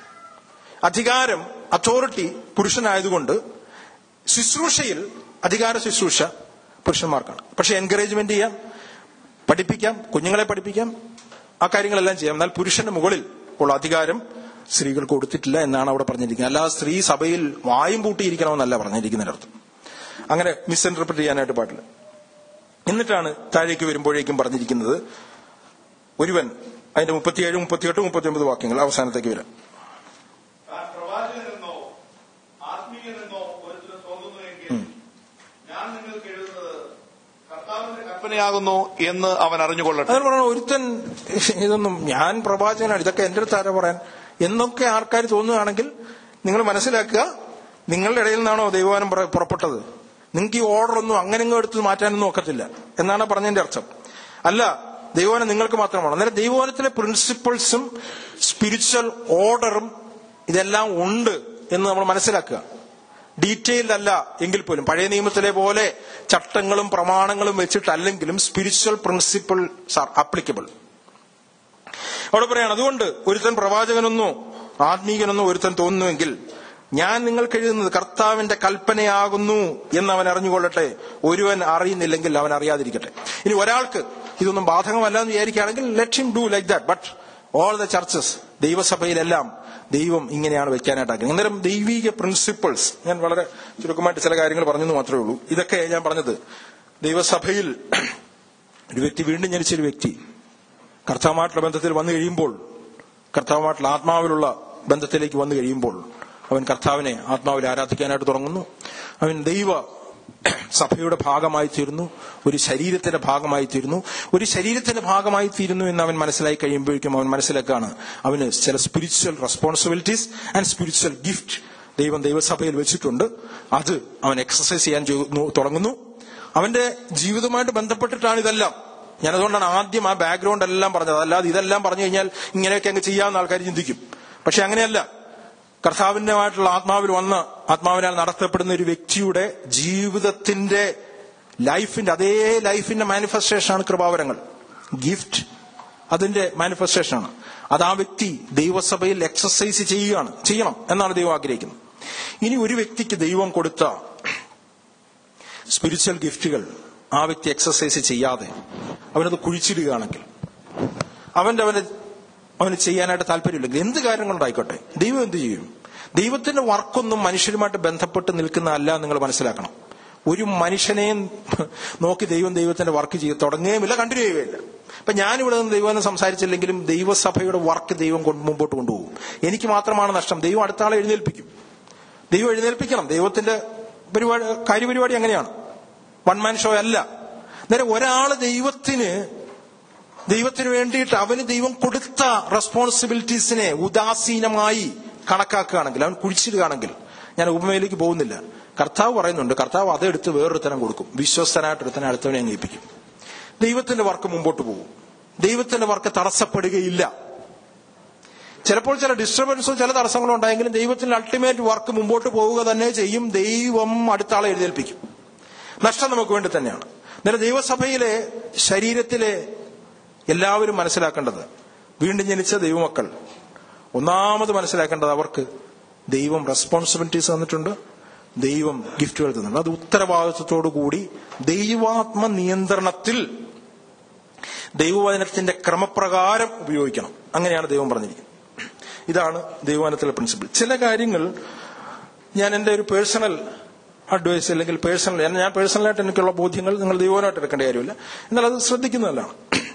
അധികാരം അതോറിറ്റി പുരുഷനായതുകൊണ്ട് ശുശ്രൂഷയിൽ അധികാര ശുശ്രൂഷ പുരുഷന്മാർക്കാണ് പക്ഷെ എൻകറേജ്മെന്റ് ചെയ്യാം പഠിപ്പിക്കാം കുഞ്ഞുങ്ങളെ പഠിപ്പിക്കാം ആ കാര്യങ്ങളെല്ലാം ചെയ്യാം എന്നാൽ പുരുഷന്റെ മുകളിൽ ഉള്ള അധികാരം സ്ത്രീകൾക്ക് കൊടുത്തിട്ടില്ല എന്നാണ് അവിടെ പറഞ്ഞിരിക്കുന്നത് അല്ലാതെ സ്ത്രീ സഭയിൽ വായും പൂട്ടിയിരിക്കണമെന്നല്ല പറഞ്ഞിരിക്കുന്നതിന്റെ അർത്ഥം അങ്ങനെ മിസ്ഇന്റർപ്രറ്റ് ചെയ്യാനായിട്ട് പാടില്ല എന്നിട്ടാണ് താഴേക്ക് വരുമ്പോഴേക്കും പറഞ്ഞിരിക്കുന്നത് ഒരുവൻ അതിന്റെ മുപ്പത്തിയേഴ് മുപ്പത്തിയെട്ട് മുപ്പത്തിയൊമ്പത് വാക്യങ്ങൾ അവസാനത്തേക്ക് വരാം താൻ പ്രവാചകനെന്നോ ആത്മീയനെന്നോ ഒരുത്തിന് തോന്നുന്നുവെങ്കിൽ ഞാൻ നിങ്ങൾക്ക് എഴുതുന്നത് കർത്താവിന്റെ കൽപ്പനയാകുന്നു എന്ന് അവൻ അറിഞ്ഞുകൊള്ളട്ടെ അതാണ് പറയുന്നത് ഒരുത്തൻ ഇതൊന്നും ഞാൻ പ്രവാചകനാണ് ഇതൊക്കെ എന്റെ അടുത്ത് ആരാ പറയാൻ എന്നൊക്കെ ആൾക്കാർ തോന്നുകയാണെങ്കിൽ നിങ്ങൾ മനസ്സിലാക്കുക നിങ്ങളുടെ ഇടയിൽ നിന്നാണോ ദൈവവാനം പുറ- പുറപ്പെട്ടത് നിങ്ങൾക്ക് ഈ ഓർഡർ ഒന്നും അങ്ങനെ ഇങ്ങ് എടുത്ത് മാറ്റാനൊന്നും ഒക്കത്തില്ല എന്നാണ് പറഞ്ഞതിന്റെ അർത്ഥം അല്ല ദൈവവാനം നിങ്ങൾക്ക് മാത്രമാണ് അന്നേരം ദൈവവാനത്തിലെ പ്രിൻസിപ്പിൾസും സ്പിരിച്വൽ ഓർഡറും ഇതെല്ലാം ഉണ്ട് എന്ന് നമ്മൾ മനസ്സിലാക്കുക ഡീറ്റെയിൽഡ് അല്ല എങ്കിൽ പോലും പഴയ നിയമത്തിലെ പോലെ ചട്ടങ്ങളും പ്രമാണങ്ങളും വെച്ചിട്ടല്ലെങ്കിലും സ്പിരിച്വൽ പ്രിൻസിപ്പിൾസ് ആർ അപ്ലിക്കബിൾ അവിടെ പറയാണ് അതുകൊണ്ട് ഒരുത്തൻ പ്രവാചകനൊന്നോ ആത്മീകനെന്നോ ഒരുത്തൻ തോന്നുന്നുവെങ്കിൽ ഞാൻ നിങ്ങൾക്ക് എഴുതുന്നത് കർത്താവിന്റെ കൽപ്പനയാകുന്നു എന്ന് അവൻ അറിഞ്ഞുകൊള്ളട്ടെ ഒരുവൻ അറിയുന്നില്ലെങ്കിൽ അവൻ അറിയാതിരിക്കട്ടെ ഇനി ഒരാൾക്ക് ഇതൊന്നും ബാധകമല്ല എന്ന് വിചാരിക്കുകയാണെങ്കിൽ let him do like that but all the churches ദൈവസഭയിലെല്ലാം ദൈവം ഇങ്ങനെയാണ് വെക്കാനായിട്ടാക്കുന്നത് അന്നേരം ദൈവീക പ്രിൻസിപ്പിൾസ് ഞാൻ വളരെ ചുരുക്കമായിട്ട് ചില കാര്യങ്ങൾ പറഞ്ഞെന്ന് മാത്രമേ ഉള്ളൂ ഇതൊക്കെ ഞാൻ പറഞ്ഞത് ദൈവസഭയിൽ ഒരു വ്യക്തി വീണ്ടും ജനിച്ചൊരു വ്യക്തി കർത്താവുമായിട്ടുള്ള ബന്ധത്തിൽ വന്നു കഴിയുമ്പോൾ കർത്താവുമായിട്ടുള്ള ആത്മാവിലുള്ള ബന്ധത്തിലേക്ക് വന്നു കഴിയുമ്പോൾ അവൻ കർത്താവിനെ ആത്മാവിൽ ആരാധിക്കാനായിട്ട് തുടങ്ങുന്നു അവൻ ദൈവ സഭയുടെ ഭാഗമായി തീരുന്നു ഒരു ശരീരത്തിന്റെ ഭാഗമായി തീരുന്നു ഒരു ശരീരത്തിന്റെ ഭാഗമായി തീരുന്നു എന്ന് അവൻ മനസ്സിലായി കഴിയുമ്പോഴേക്കും അവൻ മനസ്സിലാക്കാണ് അവന് ചില spiritual responsibilities and spiritual gift ദൈവം ദൈവസഭയിൽ വെച്ചിട്ടുണ്ട് അത് അവൻ എക്സസൈസ് ചെയ്യാൻ ചെയ്യുന്നു- തുടങ്ങുന്നു അവന്റെ ജീവിതവുമായിട്ട് ബന്ധപ്പെട്ടിട്ടാണ് ഇതെല്ലാം ഞാൻ അതുകൊണ്ടാണ് ആദ്യം ആ ബാക്ക്ഗ്രൗണ്ട് എല്ലാം പറഞ്ഞത് അല്ലാതെ ഇതെല്ലാം പറഞ്ഞു കഴിഞ്ഞാൽ ഇങ്ങനെയൊക്കെ അങ്ങ് ചെയ്യാവുന്ന ആൾക്കാർ ചിന്തിക്കും പക്ഷെ അങ്ങനെയല്ല കർത്താവിന്റെമായിട്ടുള്ള ആത്മാവിൽ വന്ന് ആത്മാവിനാൽ നടത്തപ്പെടുന്ന ഒരു വ്യക്തിയുടെ ജീവിതത്തിന്റെ ലൈഫിന്റെ അതേ ലൈഫിന്റെ മാനിഫെസ്റ്റേഷനാണ് കൃപാവരങ്ങൾ ഗിഫ്റ്റ് അതിന്റെ മാനിഫെസ്റ്റേഷനാണ് അത് ആ വ്യക്തി ദൈവസഭയിൽ എക്സസൈസ് ചെയ്യുകയാണ് ചെയ്യണം എന്നാണ് ദൈവം ആഗ്രഹിക്കുന്നത് ഇനി ഒരു വ്യക്തിക്ക് ദൈവം കൊടുത്ത സ്പിരിച്വൽ ഗിഫ്റ്റുകൾ ആ വ്യക്തി എക്സസൈസ് ചെയ്യാതെ അവനത് കുഴിച്ചിടുകയാണെങ്കിൽ അവന്റെ അവന് അവന് ചെയ്യാനായിട്ട് താല്പര്യമില്ലെങ്കിൽ എന്ത് കാര്യം കൊണ്ടായിക്കോട്ടെ ദൈവം എന്ത് ചെയ്യും ദൈവത്തിന്റെ വർക്കൊന്നും മനുഷ്യരുമായിട്ട് ബന്ധപ്പെട്ട് നിൽക്കുന്നതല്ല എന്ന് നിങ്ങൾ മനസ്സിലാക്കണം ഒരു മനുഷ്യനെയും നോക്കി ദൈവം ദൈവത്തിന്റെ വർക്ക് ചെയ്ത് തുടങ്ങുകയുമില്ല കണ്ടിന്യൂ ചെയ്യുകയില്ല ഇപ്പൊ ഞാനിവിടെ നിന്ന് ദൈവം സംസാരിച്ചില്ലെങ്കിലും ദൈവസഭയുടെ വർക്ക് ദൈവം കൊണ്ട് മുമ്പോട്ട് കൊണ്ടുപോകും എനിക്ക് മാത്രമാണ് നഷ്ടം ദൈവം അടുത്ത ആളെ എഴുന്നേൽപ്പിക്കും ദൈവം എഴുന്നേൽപ്പിക്കണം ദൈവത്തിന്റെ പരിപാടി കാര്യപരിപാടി അങ്ങനെയാണ് വൺ മാൻ ഷോ അല്ല നേരം ഒരാള് ദൈവത്തിന് ദൈവത്തിന് വേണ്ടിയിട്ട് അവന് ദൈവം കൊടുത്ത റെസ്പോൺസിബിലിറ്റീസിനെ ഉദാസീനമായി കണക്കാക്കുകയാണെങ്കിൽ അവൻ കുഴിച്ചിടുകയാണെങ്കിൽ ഞാൻ ഉപമയിലേക്ക് പോകുന്നില്ല കർത്താവ് പറയുന്നുണ്ട് കർത്താവ് അതെടുത്ത് വേറൊരുത്തനം കൊടുക്കും വിശ്വസ്തനായിട്ട് ഒരുത്തനെ അടുത്തവനെ അംഗീകരിപ്പിക്കും ദൈവത്തിന്റെ വർക്ക് മുമ്പോട്ട് പോകും ദൈവത്തിന്റെ വർക്ക് തടസ്സപ്പെടുകയില്ല ചിലപ്പോൾ ചില ഡിസ്റ്റർബൻസോ ചില തടസ്സങ്ങളോ ഉണ്ടായെങ്കിലും ദൈവത്തിന്റെ അൾട്ടിമേറ്റ് വർക്ക് മുമ്പോട്ട് പോവുക തന്നെ ചെയ്യും ദൈവം അടുത്ത ആളെ എഴുന്നേൽപ്പിക്കും നഷ്ടം നമുക്ക് വേണ്ടി തന്നെയാണ് എന്നാൽ ദൈവസഭയിലെ ശരീരത്തിലെ എല്ലാവരും മനസ്സിലാക്കേണ്ടത് വീണ്ടും ജനിച്ച ദൈവമക്കൾ ഒന്നാമത് മനസ്സിലാക്കേണ്ടത് അവർക്ക് ദൈവം റെസ്പോൺസിബിലിറ്റീസ് തന്നിട്ടുണ്ട് ദൈവം ഗിഫ്റ്റുകൾ തന്നിട്ടുണ്ട് അത് ഉത്തരവാദിത്വത്തോടു കൂടി ദൈവാത്മ നിയന്ത്രണത്തിൽ ദൈവവചനത്തിന്റെ ക്രമപ്രകാരം ഉപയോഗിക്കണം അങ്ങനെയാണ് ദൈവം പറഞ്ഞിരിക്കുന്നത് ഇതാണ് ദൈവവചനത്തിലെ പ്രിൻസിപ്പിൾ ചില കാര്യങ്ങൾ ഞാൻ എന്റെ ഒരു പേഴ്സണൽ അഡ്വൈസ് അല്ലെങ്കിൽ പേഴ്സണൽ ഞാൻ പേഴ്സണലായിട്ട് എനിക്കുള്ള ബോധ്യങ്ങൾ നിങ്ങൾ ദൈവമായിട്ട് എടുക്കേണ്ട കാര്യമില്ല എന്നാൽ അത് ശ്രദ്ധിക്കുന്നതല്ലാണ്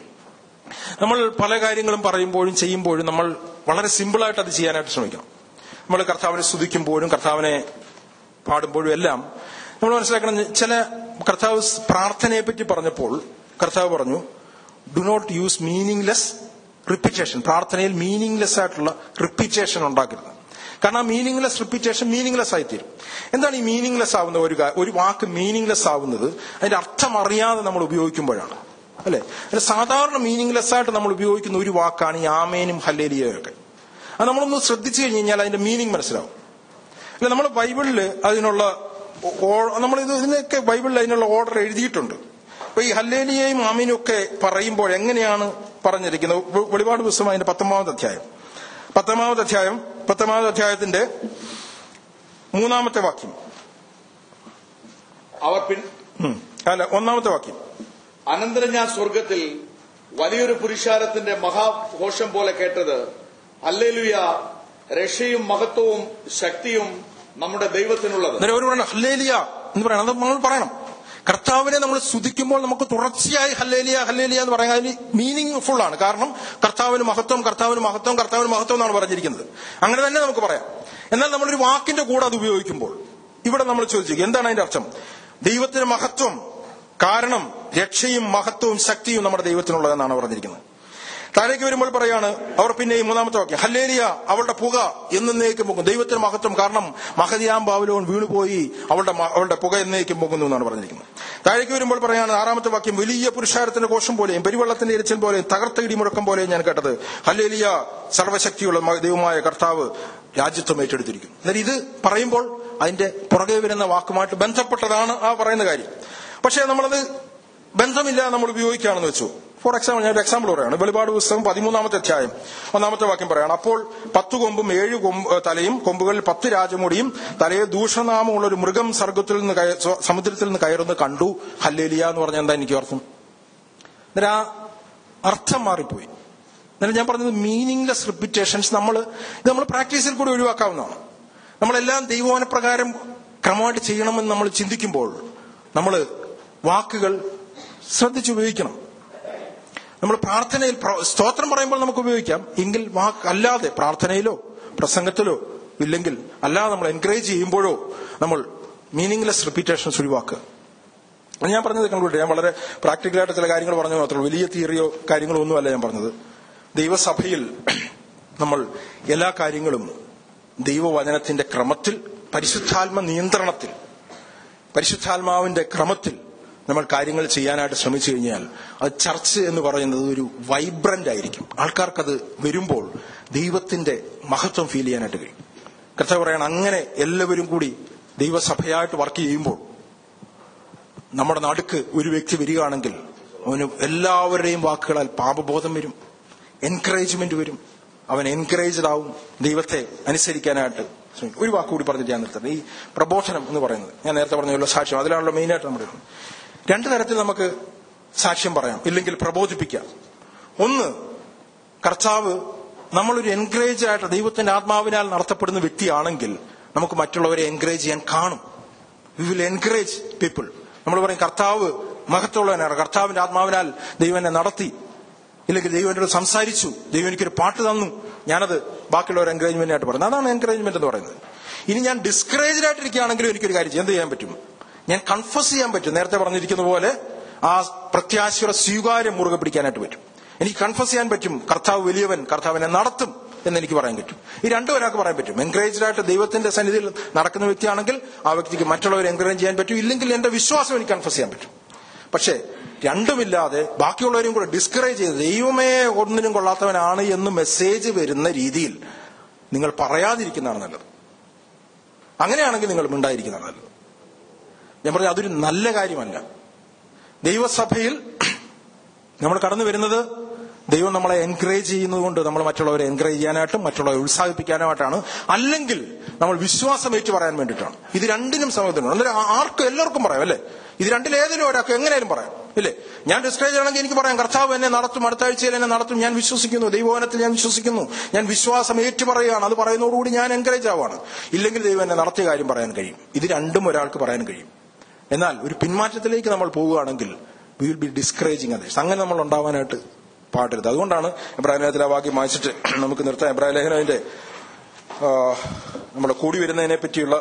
നമ്മൾ പല കാര്യങ്ങളും പറയുമ്പോഴും ചെയ്യുമ്പോഴും നമ്മൾ വളരെ സിമ്പിളായിട്ട് അത് ചെയ്യാനായിട്ട് ശ്രമിക്കണം നമ്മൾ കർത്താവിനെ സ്തുതിക്കുമ്പോഴും കർത്താവിനെ പാടുമ്പോഴും എല്ലാം നമ്മൾ മനസ്സിലാക്കണം ചില കർത്താവ് പ്രാർത്ഥനയെ പറ്റി പറഞ്ഞപ്പോൾ കർത്താവ് പറഞ്ഞു do not use meaningless repetition പ്രാർത്ഥനയിൽ മീനിങ്ലെസ് ആയിട്ടുള്ള റിപ്പീറ്റേഷൻ ഉണ്ടാക്കരുത് കാരണം ആ മീനിങ്ലെസ് റിപ്പീറ്റേഷൻ മീനിങ്ലെസ് ആയിത്തീരും എന്താണ് ഈ മീനിങ്ലെസ് ആവുന്ന ഒരു കാ- ഒരു വാക്ക് മീനിങ്ലെസ് ആവുന്നത് അതിന്റെ അർത്ഥം അറിയാതെ നമ്മൾ ഉപയോഗിക്കുമ്പോഴാണ് അല്ലെ അല്ല സാധാരണ മീനിങ്ലെസ് ആയിട്ട് നമ്മൾ ഉപയോഗിക്കുന്ന ഒരു വാക്കാണ് ഈ ആമേനും ഹല്ലേലിയയും ഒക്കെ അത് നമ്മളൊന്ന് ശ്രദ്ധിച്ചു കഴിഞ്ഞ് കഴിഞ്ഞാൽ അതിന്റെ മീനിങ് മനസ്സിലാവും അല്ല നമ്മൾ ബൈബിളില് അതിനുള്ള നമ്മൾ ഇത് ഇതിനൊക്കെ ബൈബിളിൽ അതിനുള്ള ഓർഡർ എഴുതിയിട്ടുണ്ട് അപ്പൊ ഈ ഹല്ലേലിയയും ആമീനും ഒക്കെ പറയുമ്പോൾ എങ്ങനെയാണ് പറഞ്ഞിരിക്കുന്നത് വെ- വെളിപാട് പുസ്തകം അതിന്റെ പത്തൊമ്പതാമത് അധ്യായം പത്തൊമ്പതാമത് അധ്യായം പത്തൊമ്പതാമത് അധ്യായത്തിന്റെ മൂന്നാമത്തെ വാക്യം അവർ പിൻ ഉം. അല്ല ഒന്നാമത്തെ വാക്യം അനന്തരം ഞാൻ സ്വർഗത്തിൽ വലിയൊരു പുരുഷാരത്തിന്റെ മഹാഘോഷം പോലെ കേട്ടത് അല്ലേലുയ രക്ഷയും മഹത്വവും ശക്തിയും നമ്മുടെ ദൈവത്തിനുള്ളത് അന്നേരം ഒരു പറയണം ഹല്ലേലിയ എന്ന് പറയണം അത് നമ്മൾ പറയണം കർത്താവിനെ നമ്മൾ സ്തുതിക്കുമ്പോൾ നമുക്ക് തുടർച്ചയായി ഹല്ലേലിയ ഹല്ലേലിയ എന്ന് പറയാൻ അതിന് മീനിങ് ഫുൾ ആണ് കാരണം കർത്താവിന് മഹത്വം കർത്താവിന് മഹത്വം കർത്താവിന് മഹത്വം എന്നാണ് പറഞ്ഞിരിക്കുന്നത് അങ്ങനെ തന്നെ നമുക്ക് പറയാം എന്നാൽ നമ്മളൊരു വാക്കിന്റെ കൂടെ അത് ഉപയോഗിക്കുമ്പോൾ ഇവിടെ നമ്മൾ ചോദിച്ചു എന്താണ് അതിന്റെ അർത്ഥം ദൈവത്തിന് മഹത്വം കാരണം രക്ഷയും മഹത്വവും ശക്തിയും നമ്മുടെ ദൈവത്തിനുള്ളതെന്നാണ് പറഞ്ഞിരിക്കുന്നത് താഴേക്ക് വരുമ്പോൾ പറയാണ് അവർ പിന്നെ ഈ മൂന്നാമത്തെ വാക്യം ഹല്ലേലിയ അവളുടെ പുക എന്നേക്കും പോകും ദൈവത്തിന് മഹത്വം കാരണം മഹതിയാം ബാബുലോൺ വീണുപോയി അവളുടെ മ- അവളുടെ പുക എന്നേക്കും പോകുന്നു എന്നാണ് പറഞ്ഞിരിക്കുന്നത് താഴേക്ക് വരുമ്പോൾ പറയാണ് ആറാമത്തെ വാക്യം വലിയ പുരുഷാരത്തിന്റെ കോശം പോലെയും പെരുവെള്ളത്തിന്റെ ഇരച്ചൽ പോലെയും തകർത്ത ഇടിമുഴക്കം പോലെയും ഞാൻ കേട്ടത് ഹല്ലേലിയ സർവശക്തിയുള്ള മ- ദൈവമായ കർത്താവ് രാജ്യത്വം ഏറ്റെടുത്തിരിക്കുന്നു എന്നാൽ ഇത് പറയുമ്പോൾ അതിന്റെ പുറകെ വരുന്ന വാക്കുമായിട്ട് ബന്ധപ്പെട്ടതാണ് ആ പറയുന്ന കാര്യം പക്ഷേ നമ്മളത് ബന്ധമില്ല നമ്മൾ ഉപയോഗിക്കുകയാണെന്ന് വെച്ചു ഫോർ എക്സാമ്പിൾ ഞാൻ ഒരു എക്സാമ്പിൾ പറയാണ് വെളിപാട് പുസ്തകം പതിമൂന്നാമത്തെ അധ്യായം ഒന്നാമത്തെ വാക്യം പറയാണ് അപ്പോൾ പത്ത് കൊമ്പും ഏഴ് കൊമ്പ് ഏ, തലയും കൊമ്പുകളിൽ പത്ത് രാജമുടിയും തലയിൽ ദൂഷണനാമമുള്ള ഒരു മൃഗം സർഗത്തിൽ നിന്ന് കയ- സ്വ- സമുദ്രത്തിൽ നിന്ന് കയറുന്നത് കണ്ടു ഹല്ലേലിയ എന്ന് പറഞ്ഞാൽ എന്താ എനിക്ക് അർത്ഥം അന്നേരം ആ അർത്ഥം മാറിപ്പോയി എന്നാലും ഞാൻ പറഞ്ഞത് മീനിങ്ലെസ് റിപ്പീറ്റേഷൻസ് നമ്മൾ ഇത് നമ്മൾ പ്രാക്ടീസിൽ കൂടി ഒഴിവാക്കാവുന്നതാണ് നമ്മളെല്ലാം ദൈവവനപ്രകാരം ക്രമമായിട്ട് ചെയ്യണമെന്ന് നമ്മൾ ചിന്തിക്കുമ്പോൾ നമ്മൾ വാക്കുകൾ ശ്രദ്ധിച്ചുപയോഗിക്കണം നമ്മൾ പ്രാർത്ഥനയിൽ പ്ര- സ്തോത്രം പറയുമ്പോൾ നമുക്ക് ഉപയോഗിക്കാം എങ്കിൽ വാക്ക് അല്ലാതെ പ്രാർത്ഥനയിലോ പ്രസംഗത്തിലോ ഇല്ലെങ്കിൽ അല്ലാതെ നമ്മൾ എൻകറേജ് ചെയ്യുമ്പോഴോ നമ്മൾ മീനിങ്ലെസ് റിപ്പീറ്റേഷൻസ് ഒഴിവാക്കുക അത് ഞാൻ പറഞ്ഞത് കൺക്ലൂഡ് ഞാൻ വളരെ പ്രാക്ടിക്കലായിട്ട് ചില കാര്യങ്ങൾ പറഞ്ഞു മാത്രമേ ഉള്ളൂ. വലിയ തിയറിയോ കാര്യങ്ങളോ ഒന്നുമല്ല ഞാൻ പറഞ്ഞത് ദൈവസഭയിൽ നമ്മൾ എല്ലാ കാര്യങ്ങളും ദൈവവചനത്തിന്റെ ക്രമത്തിൽ പരിശുദ്ധാത്മ നിയന്ത്രണത്തിൽ പരിശുദ്ധാത്മാവിന്റെ ക്രമത്തിൽ നമ്മൾ കാര്യങ്ങൾ ചെയ്യാനായിട്ട് ശ്രമിച്ചു കഴിഞ്ഞാൽ അത് ചർച്ച് എന്ന് പറയുന്നത് ഒരു വൈബ്രന്റ് ആയിരിക്കും ആൾക്കാർക്കത് വരുമ്പോൾ ദൈവത്തിന്റെ മഹത്വം ഫീൽ ചെയ്യാനായിട്ട് കഴിയും കർത്താവ് പറയണം അങ്ങനെ എല്ലാവരും കൂടി ദൈവസഭയായിട്ട് വർക്ക് ചെയ്യുമ്പോൾ നമ്മുടെ നടുക്ക് ഒരു വ്യക്തി വരികയാണെങ്കിൽ അവന് എല്ലാവരുടെയും വാക്കുകളാൽ പാപബോധം വരും എൻകറേജ്മെന്റ് വരും അവൻ എൻകറേജ്ഡ് ആവും ദൈവത്തെ അനുസരിക്കാനായിട്ട് ശ്രമിക്കും ഒരു വാക്ക് കൂടി പറഞ്ഞിട്ട് ഞാൻ നിർത്തുന്നത് ഈ പ്രബോധനം എന്ന് പറയുന്നത് ഞാൻ നേരത്തെ പറഞ്ഞല്ലോ സാക്ഷ്യം അതിലാണല്ലോ മെയിനായിട്ട് നമ്മൾ ഇടുന്നത് രണ്ട് തരത്തിൽ നമുക്ക് സാക്ഷ്യം പറയാം ഇല്ലെങ്കിൽ പ്രബോധിപ്പിക്കാം ഒന്ന് കർത്താവ് നമ്മളൊരു എൻകറേജ് ആയിട്ട് ദൈവത്തിന്റെ ആത്മാവിനാൽ നടത്തപ്പെടുന്ന വ്യക്തിയാണെങ്കിൽ നമുക്ക് മറ്റുള്ളവരെ എൻകറേജ് ചെയ്യാൻ കാണും വി വിൽ എൻകറേജ് പീപ്പിൾ നമ്മൾ പറയും കർത്താവ് മഹത്വമുള്ളവനാണ് കർത്താവിന്റെ ആത്മാവിനാൽ ദൈവം എന്നെ നടത്തി ഇല്ലെങ്കിൽ ദൈവം എന്നോട് സംസാരിച്ചു ദൈവം എനിക്കൊരു പാട്ട് തന്നു ഞാനത് ബാക്കിയുള്ളവർ എൻകറേജ്മെന്റ് ആയിട്ട് പറയുന്നത് അതാണ് എൻകറേജ്മെന്റ് എന്ന് പറയുന്നത് ഇനി ഞാൻ ഡിസ്കറേജ്ഡ് ആയിട്ടിരിക്കുകയാണെങ്കിലും എനിക്കൊരു കാര്യം ചെയ്യാം എന്ത് ചെയ്യാൻ പറ്റും ഞാൻ കൺഫസ് ചെയ്യാൻ പറ്റും നേരത്തെ പറഞ്ഞിരിക്കുന്ന പോലെ ആ പ്രത്യാശയുടെ സ്വീകാര്യം മുറുകെ പിടിക്കാനായിട്ട് പറ്റും എനിക്ക് കൺഫസ് ചെയ്യാൻ പറ്റും കർത്താവ് വലിയവൻ കർത്താവിനെ നടത്തും എന്ന് എനിക്ക് പറയാൻ പറ്റും ഈ രണ്ടും ഒരാൾക്ക് പറയാൻ പറ്റും എൻകറേജ്ഡ് ആയിട്ട് ദൈവത്തിന്റെ സന്നിധിയിൽ നടക്കുന്ന വ്യക്തിയാണെങ്കിൽ ആ വ്യക്തിക്ക് മറ്റുള്ളവരെ എൻകറേജ് ചെയ്യാൻ പറ്റും ഇല്ലെങ്കിൽ എന്റെ വിശ്വാസം എനിക്ക് കൺഫസ് ചെയ്യാൻ പറ്റും പക്ഷേ രണ്ടുമില്ലാതെ ബാക്കിയുള്ളവരെയും കൂടെ ഡിസ്കറേജ് ചെയ്ത് ദൈവമേ ഒന്നിനും കൊള്ളാത്തവനാണ് എന്ന് മെസ്സേജ് വരുന്ന രീതിയിൽ നിങ്ങൾ പറയാതിരിക്കുന്നതാണ് നല്ലത് അങ്ങനെയാണെങ്കിൽ നിങ്ങൾ മിണ്ടായിരിക്കുന്നതാണ് നല്ലത് ഞാൻ പറഞ്ഞ അതൊരു നല്ല കാര്യമല്ല ദൈവസഭയിൽ നമ്മൾ കടന്നു വരുന്നത് ദൈവം നമ്മളെ എൻകറേജ് ചെയ്യുന്നത് കൊണ്ട് നമ്മൾ മറ്റുള്ളവരെ എൻകറേജ് ചെയ്യാനായിട്ടും മറ്റുള്ളവരെ ഉത്സാഹിപ്പിക്കാനായിട്ടാണ് അല്ലെങ്കിൽ നമ്മൾ വിശ്വാസം ഏറ്റു പറയാൻ വേണ്ടിയിട്ടാണ് ഇത് രണ്ടിനും സമയത്തിനുണ്ട് അന്നേരം ആ- ആർക്കും എല്ലാവർക്കും പറയാം അല്ലേ ഇത് രണ്ടിലേതിലും ഒരാൾക്ക് എങ്ങനെയും പറയാം ഇല്ലേ ഞാൻ ഡിസ്കറേജ് ആണെങ്കിൽ എനിക്ക് പറയാം കർത്താവ് എന്നെ നടത്തും അടുത്ത ആഴ്ചയിൽ എന്നെ നടത്തും ഞാൻ വിശ്വസിക്കുന്നു ദൈവവനത്തിൽ ഞാൻ വിശ്വസിക്കുന്നു ഞാൻ വിശ്വാസം ഏറ്റു പറയുകയാണ് അത് പറയുന്നതോടുകൂടി ഞാൻ എൻകറേജ് ആവാണ് ഇല്ലെങ്കിൽ ദൈവം എന്നെ നടത്തിയ കാര്യം പറയാൻ കഴിയും ഇത് രണ്ടും ഒരാൾക്ക് പറയാൻ കഴിയും എന്നാൽ ഒരു പിന്മാറ്റത്തിലേക്ക് നമ്മൾ പോവുകയാണെങ്കിൽ we will be discouraging others അങ്ങനെ നമ്മൾ ഉണ്ടാവാനായിട്ട് പാടരുത് അതുകൊണ്ടാണ് എബ്രാഹിം ലേഖനത്തിലെ ആ വാക്യം വായിച്ചിട്ട് നമുക്ക് നിർത്താം എബ്രാഹിം ലേഖനത്തിന്റെ ആ, നമ്മുടെ കൂടി വരുന്നതിനെ പറ്റിയുള്ള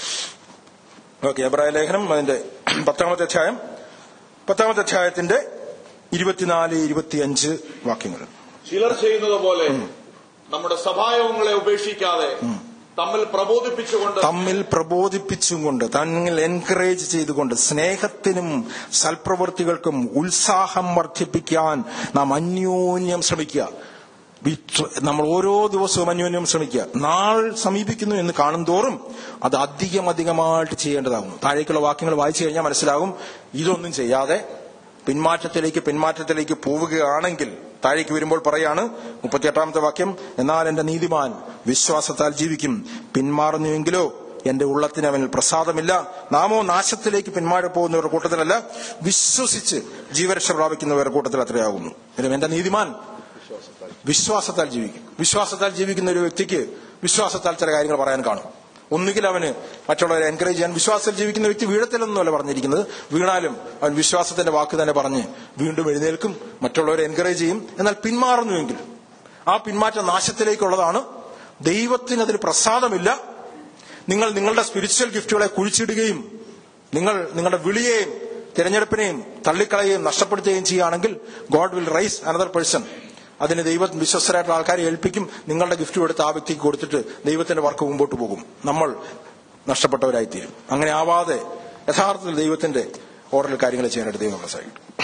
ഓക്കെ എബ്രാഹിം ലേഖനം അതിന്റെ പത്താമത്തെ അധ്യായം പത്താമത്തെ അധ്യായത്തിന്റെ ഇരുപത്തിനാല് ഇരുപത്തിയഞ്ച് വാക്യങ്ങൾ ചിലർ ചെയ്യുന്നത് പോലെ നമ്മുടെ സഭായോഗങ്ങളെ ഉപേക്ഷിക്കാതെ തമ്മിൽ പ്രബോധിപ്പിച്ചുകൊണ്ട് തമ്മിൽ പ്രബോധിപ്പിച്ചും കൊണ്ട് തമ്മിൽ എൻകറേജ് ചെയ്തുകൊണ്ട് സ്നേഹത്തിനും സൽപ്രവൃത്തികൾക്കും ഉത്സാഹം വർദ്ധിപ്പിക്കാൻ നാം അന്യോന്യം ശ്രമിക്കുക We tr- നമ്മൾ ഓരോ ദിവസവും അന്യോന്യം ശ്രമിക്കുക നാൾ സമീപിക്കുന്നു എന്ന് കാണും തോറും അത് അധികം അധികമായിട്ട് ചെയ്യേണ്ടതാകുന്നു താഴേക്കുള്ള വാക്യങ്ങൾ വായിച്ചു കഴിഞ്ഞാൽ മനസ്സിലാകും ഇതൊന്നും ചെയ്യാതെ പിന്മാറ്റത്തിലേക്ക് പിന്മാറ്റത്തിലേക്ക് പോവുകയാണെങ്കിൽ താഴേക്ക് വരുമ്പോൾ പറയാണ് മുപ്പത്തിയെട്ടാമത്തെ വാക്യം എന്നാൽ എന്റെ നീതിമാൻ വിശ്വാസത്താൽ ജീവിക്കും പിന്മാറുന്നുവെങ്കിലോ എന്റെ ഉള്ളത്തിന് അവനിൽ പ്രസാദമില്ല നാമോ നാശത്തിലേക്ക് പിന്മാറി പോകുന്നവരുടെ കൂട്ടത്തിലല്ല വിശ്വസിച്ച് ജീവരക്ഷ പ്രാപിക്കുന്നവരുടെ കൂട്ടത്തിൽ അത്രയാകുന്നു എങ്കിലും എന്റെ നീതിമാൻ വിശ്വാസത്താൽ ജീവിക്കും വിശ്വാസത്താൽ ജീവിക്കുന്ന ഒരു വ്യക്തിക്ക് വിശ്വാസത്താൽ ചില കാര്യങ്ങൾ പറയാൻ കാണും ഒന്നുകിൽ അവന് മറ്റുള്ളവരെ എൻകറേജ് ചെയ്യാൻ വിശ്വാസത്തിൽ ജീവിക്കുന്ന വ്യക്തി വീഴത്തിലൊന്നുമല്ല പറഞ്ഞിരിക്കുന്നത് വീണാലും അവൻ വിശ്വാസത്തിന്റെ വാക്ക് തന്നെ പറഞ്ഞ് വീണ്ടും എഴുന്നേൽക്കും മറ്റുള്ളവരെ എൻകറേജ് ചെയ്യും എന്നാൽ പിന്മാറുന്നുവെങ്കിൽ ആ പിന്മാറ്റം നാശത്തിലേക്കുള്ളതാണ് ദൈവത്തിന് അതിൽ പ്രസാദമില്ല നിങ്ങൾ നിങ്ങളുടെ സ്പിരിച്വൽ ഗിഫ്റ്റുകളെ കുഴിച്ചിടുകയും നിങ്ങൾ നിങ്ങളുടെ വിളിയെയും തിരഞ്ഞെടുപ്പിനെയും തള്ളിക്കളയുകയും നഷ്ടപ്പെടുത്തുകയും ചെയ്യുകയാണെങ്കിൽ God will raise another person അതിന് ദൈവ വിശ്വസ്തരായിട്ടുള്ള ആൾക്കാരെ ഏൽപ്പിക്കും നിങ്ങളുടെ ഗിഫ്റ്റ് എടുത്ത് ആ വ്യക്തിക്ക് കൊടുത്തിട്ട് ദൈവത്തിന്റെ വർക്ക് മുമ്പോട്ട് പോകും നമ്മൾ നഷ്ടപ്പെട്ടവരായിത്തീരും അങ്ങനെ ആവാതെ യഥാർത്ഥത്തിൽ ദൈവത്തിന്റെ ഓർഡറിൽ കാര്യങ്ങൾ ചെയ്യാനായിട്ട് ദൈവം നമ്മളെ സഹായിക്കും